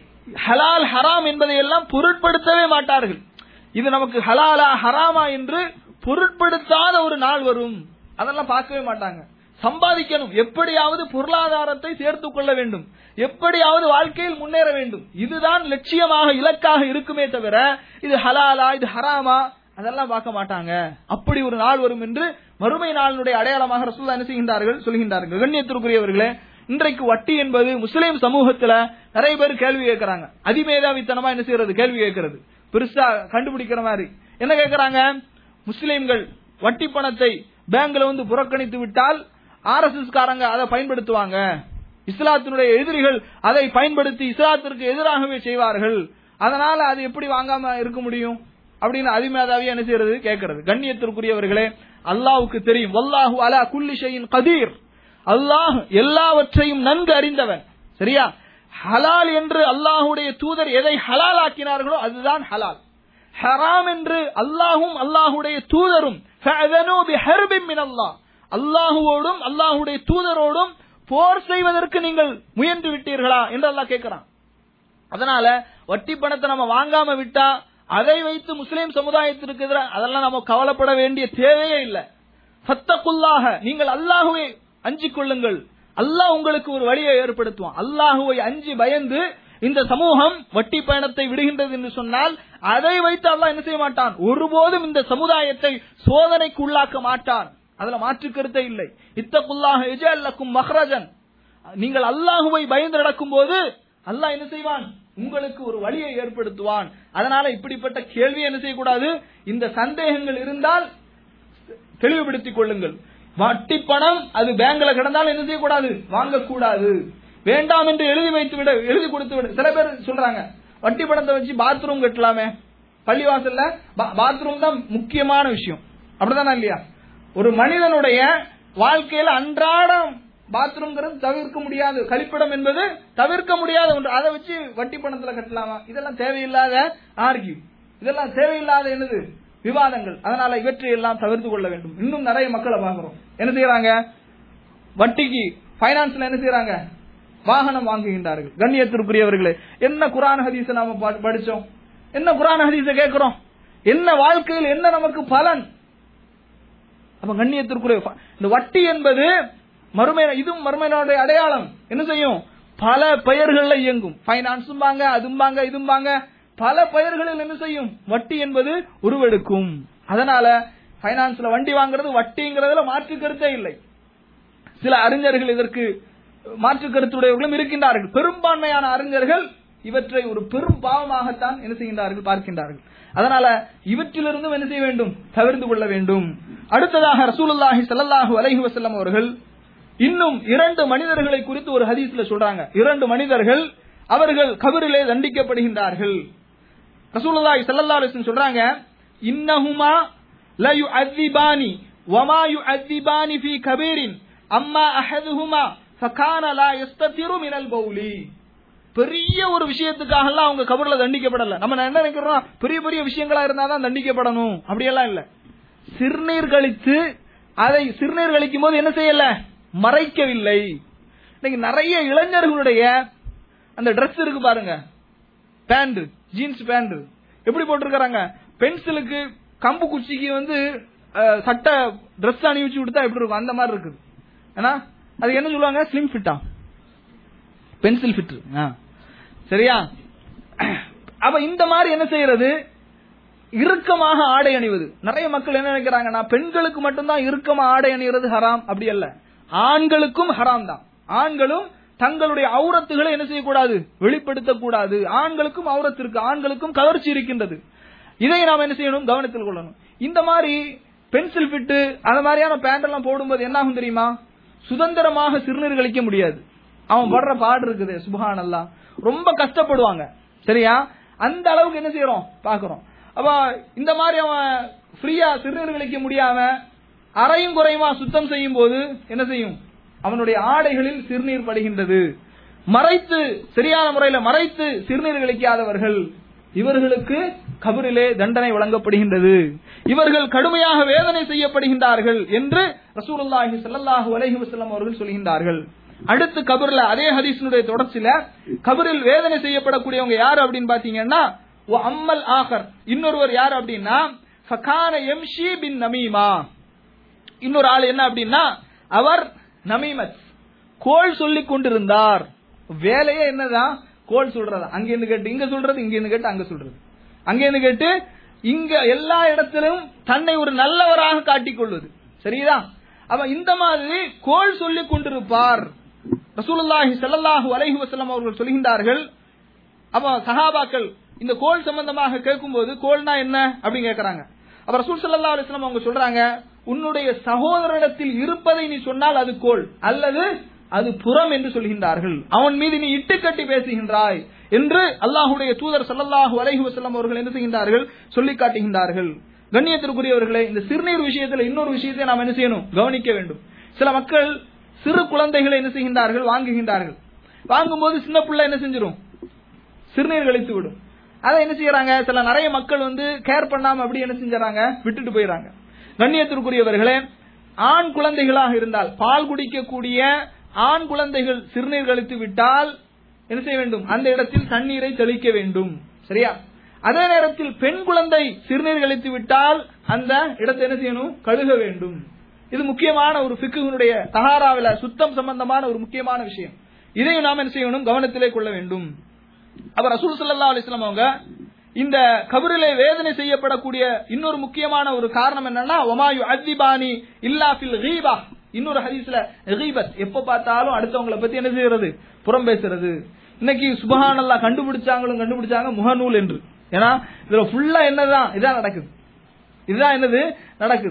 ஹலால் ஹராம் என்பதை எல்லாம் பொருட்படுத்தவே மாட்டார்கள் இது நமக்கு ஹலாலா ஹராமா என்று பொருட்படுத்தாத ஒரு நாள் வரும் அதெல்லாம் பார்க்கவே மாட்டாங்க சம்பாதிக்கணும் எப்படியாவது பொருளாதாரத்தை சேர்த்துக் கொள்ள வேண்டும் எப்படியாவது வாழ்க்கையில் முன்னேற வேண்டும் இதுதான் லட்சியமாக இலக்காக இருக்குமே தவிர இது ஹலாலா இது ஹராமா அதெல்லாம் பார்க்க மாட்டாங்க அப்படி ஒரு நாள் வரும் என்று மறுமை நாளினுடைய அடையாளமாக ரசூல்லா என்ன செய்கின்றார்கள் சொல்கின்றார்கள் கண்ணியத்திற்குரியவர்களே இன்றைக்கு வட்டி என்பது முஸ்லிம் சமூகத்துல நிறைய பேர் கேள்வி கேட்கறாங்க அதிமேதாவித்தனமா என்ன செய்யறது கேள்வி கேட்கறது பெருசா கண்டுபிடிக்கிற மாதிரி என்ன கேட்கறாங்க முஸ்லிம்கள் வட்டி பணத்தை பேங்க்ல வந்து புறக்கணித்து விட்டால் ஆர் எஸ் எஸ் காரங்க அதை பயன்படுத்துவாங்க இஸ்லாத்தினுடைய எதிரிகள் அதை பயன்படுத்தி இஸ்லாத்திற்கு எதிராகவே செய்வார்கள் அதனால அது எப்படி வாங்காம இருக்க முடியும் அப்படின்னு அதிமேதாவி என்ன செய்யறது கேட்கறது கண்ணியத்திற்குரியவர்களே அல்லாவுக்கு தெரியும் வல்லாஹு அலா குல்லி ஷையின் கதீர் அல்லாஹ் எல்லாவற்றையும் நன்கு அறிந்தவன் சரியா ஹலால் என்று அல்லாஹுடைய தூதர் எதை ஹலால் ஆக்கினார்களோ அதுதான் ஹலால் ஹராம் என்று அல்லாஹும் அல்லாஹுடைய தூதரும் அல்லாஹ் அல்லாஹுவோடும் அல்லாஹுடைய தூதரோடும் போர் செய்வதற்கு நீங்கள் முயன்று விட்டீர்களா என்று அல்லாஹ் கேட்கிறான் அதனால வட்டி பணத்தை நம்ம வாங்காம விட்டா அதை வைத்து முஸ்லிம் சமுதாயத்திற்கு எதிராக அதெல்லாம் நம்ம கவலைப்பட வேண்டிய தேவையே இல்லை சத்தக்குள்ளாக நீங்கள் அல்லாஹுவை அஞ்சிக் கொள்ளுங்கள் அல்லாஹ் உங்களுக்கு ஒரு வழியை ஏற்படுத்துவான் அல்லாஹுவை அஞ்சி பயந்து இந்த சமூகம் வட்டி பயணத்தை விடுகின்றது என்று சொன்னால் அதை வைத்து அல்லாஹ் என்ன செய்ய மாட்டான் ஒருபோதும் இந்த சமுதாயத்தை சோதனைக்கு உள்ளாக்க மாட்டான் அதுல மாற்று கருத்தே இல்லை இத்தக்குள்ளாக எஜல்லக்கும் மஹ்ரஜன் நீங்கள் அல்லாஹுவை பயந்து நடக்கும் போது அல்லாஹ் என்ன செய்வான் உங்களுக்கு ஒரு வழியை ஏற்படுத்துவான் அதனால இப்படிப்பட்ட கேள்வி என்ன செய்யக்கூடாது இந்த சந்தேகங்கள் இருந்தால் தெளிவுபடுத்திக் கொள்ளுங்கள் வட்டி பணம் அது பேங்க்ல கிடந்தாலும் என்ன செய்யக்கூடாது வாங்கக்கூடாது வேண்டாம் என்று எழுதி வைத்து விட எழுதி கொடுத்து விட சில பேர் சொல்றாங்க வட்டி பணத்தை வச்சு பாத்ரூம் கட்டலாமே பள்ளிவாசல்ல பாத்ரூம் தான் முக்கியமான விஷயம் அப்படிதானே இல்லையா ஒரு மனிதனுடைய வாழ்க்கையில அன்றாடம் பாத்ரூம்ங்கிறது தவிர்க்க முடியாது கழிப்பிடம் என்பது தவிர்க்க முடியாத ஒன்று அதை வச்சு வட்டி பணத்துல கட்டலாமா இதெல்லாம் தேவையில்லாத ஆர்கியூ இதெல்லாம் தேவையில்லாத என்னது விவாதங்கள் அதனால இவற்றை எல்லாம் தவிர்த்து கொள்ள வேண்டும் இன்னும் நிறைய மக்களை பார்க்கிறோம் என்ன செய்யறாங்க வட்டிக்கு பைனான்ஸ்ல என்ன செய்யறாங்க வாகனம் வாங்குகின்றார்கள் கண்ணியத்திற்குரியவர்களே என்ன குரான் ஹதீஸ நாம பா- படிச்சோம் என்ன குரான் ஹதீஸ கேட்கிறோம் என்ன வாழ்க்கையில் என்ன நமக்கு பலன் அப்ப கண்ணியத்திற்குரிய ஃப- இந்த வட்டி என்பது மறுமை இதுவும் மறுமையினுடைய அடையாளம் என்ன செய்யும் பல பெயர்கள்ல இயங்கும் பைனான்ஸும்பாங்க அதும்பாங்க இதும்பாங்க பல பெயர்களில் என்ன செய்யும் வட்டி என்பது உருவெடுக்கும் அதனால பைனான்ஸ்ல வண்டி வாங்குறது வட்டிங்கிறதுல மாற்று கருத்தே இல்லை சில அறிஞர்கள் இதற்கு மாற்று கருத்துடையவர்களும் இருக்கின்றார்கள் பெரும்பான்மையான அறிஞர்கள் இவற்றை ஒரு பெரும் பாவமாகத்தான் என்ன செய்கின்றார்கள் பார்க்கின்றார்கள் அதனால இவற்றிலிருந்தும் என்ன செய்ய வேண்டும் தவிர்த்து கொள்ள வேண்டும் அடுத்ததாக ரசூலுல்லாஹி ஸல்லல்லாஹு அலைஹி வஸல்லம் அவர்கள் இன்னும் இரண்டு மனிதர்களை குறித்து ஒரு ஹதீஸ்ல சொல்றாங்க இரண்டு மனிதர்கள் அவர்கள் கபரிலே தண்டிக்கப்படுகின்றார்கள் ரசூலுல்லாஹி ஸல்லல்லாஹு அலைஹி வஸல்லம் சொல்றாங்க இன்னஹுமா ல யுஅذிபானி வமா யுஅذிபானி ஃபீ கபீரின் அம்மா அஹதுஹுமா ஃபகான லா யஸ்ததிரு மினல் பௌலி பெரிய ஒரு விஷயத்துக்காக எல்லாம் அவங்க கபர்ல தண்டிக்கப்படல நம்ம என்ன நினைக்கிறோம் பெரிய பெரிய விஷயங்களா இருந்தா தான் தண்டிக்கப்படணும் அப்படியெல்லாம் இல்ல சிறுநீர் கழித்து அதை சிறுநீர் கழிக்கும் போது என்ன செய்யல மறைக்கவில்லை இன்னைக்கு நிறைய இளைஞர்களுடைய அந்த Dress இருக்கு பாருங்க பேண்ட் ஜீன்ஸ் பேண்ட் எப்படி போட்டிருக்காங்க பென்சிலுக்கு கம்பு குச்சிக்கு வந்து அஹ், சட்டை Dress அணிவிச்சு கொடுத்தா எப்படி இருக்கும் அந்த மாதிரி இருக்குது ஏன்னா அது என்ன சொல்லுவாங்க ஸ்லிம் ஃபிட்டா பென்சில் ஃபிட் சரியா அப்ப இந்த மாதிரி என்ன செய்யறது இறுக்கமாக ஆடை அணிவது நிறைய மக்கள் என்ன நினைக்கிறாங்கன்னா பெண்களுக்கு மட்டும்தான் இறுக்கமா ஆடை அணிகிறது ஹராம் அப்படி அல்ல ஆண்களுக்கும் ஹராம் தான் ஆண்களும் தங்களுடைய அவுரத்துகளை என்ன செய்யக்கூடாது வெளிப்படுத்தக்கூடாது ஆண்களுக்கும் அவுரத்து இருக்கு ஆண்களுக்கும் கவர்ச்சி இருக்கின்றது இதை நாம் என்ன செய்யணும் கவனத்தில் கொள்ளணும் இந்த மாதிரி பென்சில் ஃபிட்டு அந்த மாதிரியான பேண்ட் எல்லாம் போடும்போது என்ன ஆகும் தெரியுமா சுதந்திரமாக சிறுநீர் கழிக்க முடியாது அவன் படுற பாடு இருக்குது சுபஹான் அல்லாஹ் ரொம்ப கஷ்டப்படுவாங்க சரியா அந்த அளவுக்கு என்ன செய்யறோம் பாக்குறோம் அப்ப இந்த மாதிரி அவன் ஃப்ரீயா சிறுநீர் கழிக்க முடியாம அரையும் குறையுமா சுத்தம் செய்யும் போது என்ன செய்யும் அவனுடைய ஆடைகளில் சிறுநீர் படுகின்றது மறைத்து சரியான முறையில மறைத்து சிறுநீர் கழிக்காதவர்கள் இவர்களுக்கு கபரிலே தண்டனை வழங்கப்படுகின்றது இவர்கள் கடுமையாக வேதனை செய்யப்படுகின்றார்கள் என்று ரசூலுல்லாஹி ஸல்லல்லாஹு அலைஹி வஸல்லம் அவர்கள் சொல்கின்றார்கள் அடுத்து கபர்ல அதே ஹதீஸினுடைய தொடர்ச்சியில கபரில் வேதனை செய்யப்படக்கூடியவங்க யாரு அப்படின்னு பாத்தீங்கன்னா ஒ அம்மல் ஆகர் இன்னொருவர் யார் அப்படின்னா ஃபகான எம்ஷி பின் நமீமா இன்னொரு ஆள் என்ன அப்படின்னா அவர் நமீமத் கோல் சொல்லிக் கொண்டிருந்தார் வேலையே என்னதான் கோல் சொல்றது அங்க இருந்து கேட்டு இங்க சொல்றது இங்க இருந்து கேட்டு அங்க சொல்றது அங்க இருந்து கேட்டு இங்க எல்லா இடத்திலும் தன்னை ஒரு நல்லவராக காட்டிக் கொள்வது சரிதா அப்ப இந்த மாதிரி கோல் சொல்லிக் கொண்டிருப்பார் ரசூலுல்லாஹி ஸல்லல்லாஹு அலைஹி வஸல்லம் அவர்கள் சொல்கின்றார்கள் அப்ப சஹாபாக்கள் இந்த கோல் சம்பந்தமாக கேட்கும்போது கோல்னா என்ன அப்படின்னு கேக்குறாங்க அப்ப ரசூல் ஸல்லல்லாஹு அலைஹி வஸல்லம் அவங்க சொல்றாங்க உன்னுடைய சகோதரனிடத்தில் இருப்பதை நீ சொன்னால் அது கோல் அல்லது அது புறம் என்று சொல்கின்றார்கள் அவன் மீது நீ இட்டுக்கட்டி பேசுகின்றாய் என்று அல்லாஹுடைய தூதர் ஸல்லல்லாஹு அலைஹி வஸல்லம் அவர்கள் என்ன செய்கின்றார்கள் சொல்லி காட்டுகின்றார்கள் கண்ணியத்திற்குரியவர்களே இந்த சிறுநீர் விஷயத்துல இன்னொரு விஷயத்தை நாம் என்ன செய்யணும் கவனிக்க வேண்டும் சில மக்கள் சிறு குழந்தைகளை என்ன செய்கின்றார்கள் வாங்குகின்றார்கள் வாங்கும்போது சின்ன பிள்ளை என்ன செஞ்சிடும் சிறுநீர் கழித்து விடும் அதை என்ன செய்யறாங்க சில நிறைய மக்கள் வந்து கேர் பண்ணாம அப்படி என்ன செஞ்சாங்க விட்டுட்டு போயிடறாங்க கண்ணியத்திற்குரியவர்களே ஆண் குழந்தைகளாக இருந்தால் பால் குடிக்கக்கூடிய ஆண் குழந்தைகள் சிறுநீர் கழித்து விட்டால் என்ன செய்ய வேண்டும் அந்த இடத்தில் தண்ணீரை தெளிக்க வேண்டும் சரியா அதே நேரத்தில் பெண் குழந்தை சிறுநீர் கழித்து விட்டால் அந்த இடத்தை என்ன செய்யணும் கழுக வேண்டும் இது முக்கியமான ஒரு பிக்குனுடைய தகாராவில சுத்தம் சம்பந்தமான ஒரு முக்கியமான விஷயம் இதையும் நாம் என்ன செய்யணும் கவனத்திலே கொள்ள வேண்டும் அப்ப ரசூல் ஸல்லல்லாஹு அலைஹி வஸல்லம் அவங்க இந்த கபரிலே வேதனை செய்யப்படக்கூடிய இன்னொரு முக்கியமான ஒரு காரணம் என்னன்னா ஒமாயு அத்திபானி இல்லா ஃபில் கீபா இன்னொரு ஹதீஸ்ல கீபத் எப்ப பார்த்தாலும் அடுத்தவங்கள பத்தி என்ன செய்யறது புறம் பேசுறது இன்னைக்கு சுபஹானல்லாஹ் கண்டுபிடிச்சாங்களும் கண்டுபிடிச்சாங்க முகநூல் என்று ஏன்னா இதுல ஃபுல்லா என்னதான் இதான் நடக்குது இதுதான் என்னது நடக்குது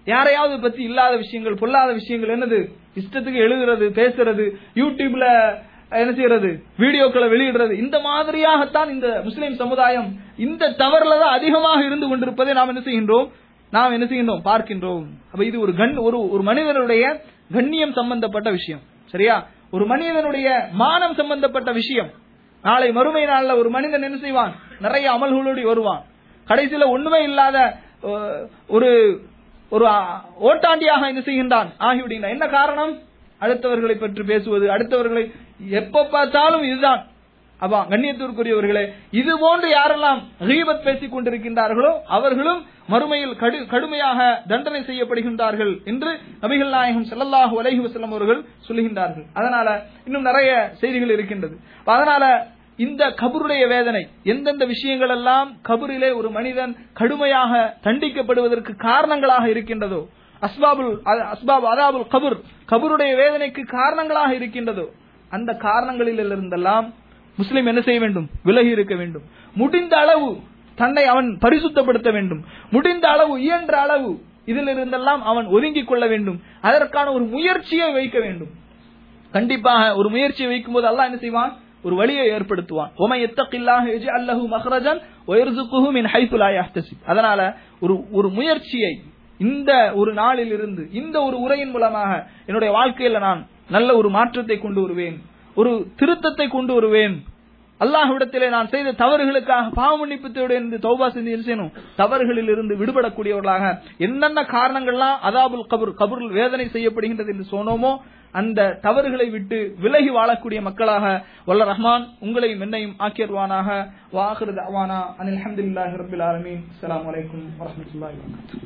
யாரையாவது பத்தி இல்லாத விஷயங்கள் பொல்லாத விஷயங்கள் என்னது இஷ்டத்துக்கு எழுதுறது பேசுறது யூடியூப்ல என்ன செய்யறது வீடியோக்களை வெளியிடுறது இந்த மாதிரியாகத்தான் இந்த முஸ்லிம் சமுதாயம் இந்த தவறுல தான் அதிகமாக இருந்து கொண்டிருப்பதை நாம் என்ன செய்கின்றோம் நாம் என்ன செய்கின்றோம் பார்க்கின்றோம் அப்ப இது ஒரு கண் ஒரு ஒரு மனிதனுடைய கண்ணியம் சம்பந்தப்பட்ட விஷயம் சரியா ஒரு மனிதனுடைய மானம் சம்பந்தப்பட்ட விஷயம் நாளை மறுமை நாள்ல ஒரு மனிதன் என்ன செய்வான் நிறைய அமல்களோடு வருவான் கடைசியில ஒண்ணுமே இல்லாத அஹ், ஒரு ஒரு அ- ஓட்டாண்டியாக என்ன செய்கின்றான் ஆகிவிடுகிறான் என்ன காரணம் அடுத்தவர்களை பற்றி பேசுவது அடுத்தவர்களை எப்ப பார்த்தாலும் இதுதான் அப்பா கண்ணியத்திற்குரியவர்களே இது போன்று யாரெல்லாம் ரீபத் பேசிக் கொண்டிருக்கின்றார்களோ அவர்களும் மறுமையில் கடு- கடுமையாக தண்டனை செய்யப்படுகின்றார்கள் என்று நபிகள் நாயகம் ஸல்லல்லாஹு அலைஹி வஸல்லம் அவர்கள் சொல்லுகின்றார்கள் அதனால இன்னும் நிறைய செய்திகள் இருக்கின்றது அப்ப அதனால இந்த கபருடைய வேதனை எந்தெந்த விஷயங்கள் எல்லாம் கபரிலே ஒரு மனிதன் கடுமையாக தண்டிக்கப்படுவதற்கு காரணங்களாக இருக்கின்றதோ அஸ்பாபுல் அ- அஸ்பாப் அதாபுல் கபர் கபருடைய வேதனைக்கு காரணங்களாக இருக்கின்றதோ அந்த காரணங்களில் இருந்தெல்லாம் முஸ்லிம் என்ன செய்ய வேண்டும் விலகி இருக்க வேண்டும் முடிந்த அளவு தன்னை அவன் பரிசுத்தப்படுத்த வேண்டும் முடிந்த அளவு இயன்ற அளவு இதில் இருந்தெல்லாம் அவன் ஒதுங்கிக் கொள்ள வேண்டும் அதற்கான ஒரு முயற்சியை வைக்க வேண்டும் கண்டிப்பாக ஒரு முயற்சியை வைக்கும்போது அல்லாஹ் என்ன செய்வான் ஒரு வழியை ஏற்படுத்துவான் ஒமை எத்தகில்லாஹ் யஜ்அல் லஹு மக்ரஜன் வயர்சுக்குஹு மின் ஹைத்து லா யஹ்தசிப் அதனால ஒரு ஒரு முயற்சியை இந்த ஒரு நாளில் இருந்து இந்த ஒரு உரையின் மூலமாக என்னுடைய வாழ்க்கையில நான் நல்ல ஒரு மாற்றத்தை கொண்டு வருவேன் ஒரு திருத்தத்தை கொண்டு வருவேன் அல்லாஹ்விடத்திலே நான் செய்த தவறுகளுக்காக பாவ மன்னிப்புத்தோடு இருந்து தௌபா செஞ்சு என்ன செய்யணும் தவறுகளில் இருந்து விடுபடக்கூடியவர்களாக என்னென்ன காரணங்கள்லாம் அதாபுல் கபர் கபரில் வேதனை செய்யப்படுகின்றது என்று சொன்னோமோ அந்த தவறுகளை விட்டு விலகி வாழக்கூடிய மக்களாக வல்ல ரஹ்மான் உங்களையும் என்னையும் ஆக்கியர்வானாக வாஹிரு தஅவானா அனில் ஹம்துலில்லாஹி ரப்பில் ஆலமீன் அஸ்ஸலாமு அலைக்கும் வரஹ்மத்துல்லாஹி வபரகாத்துஹு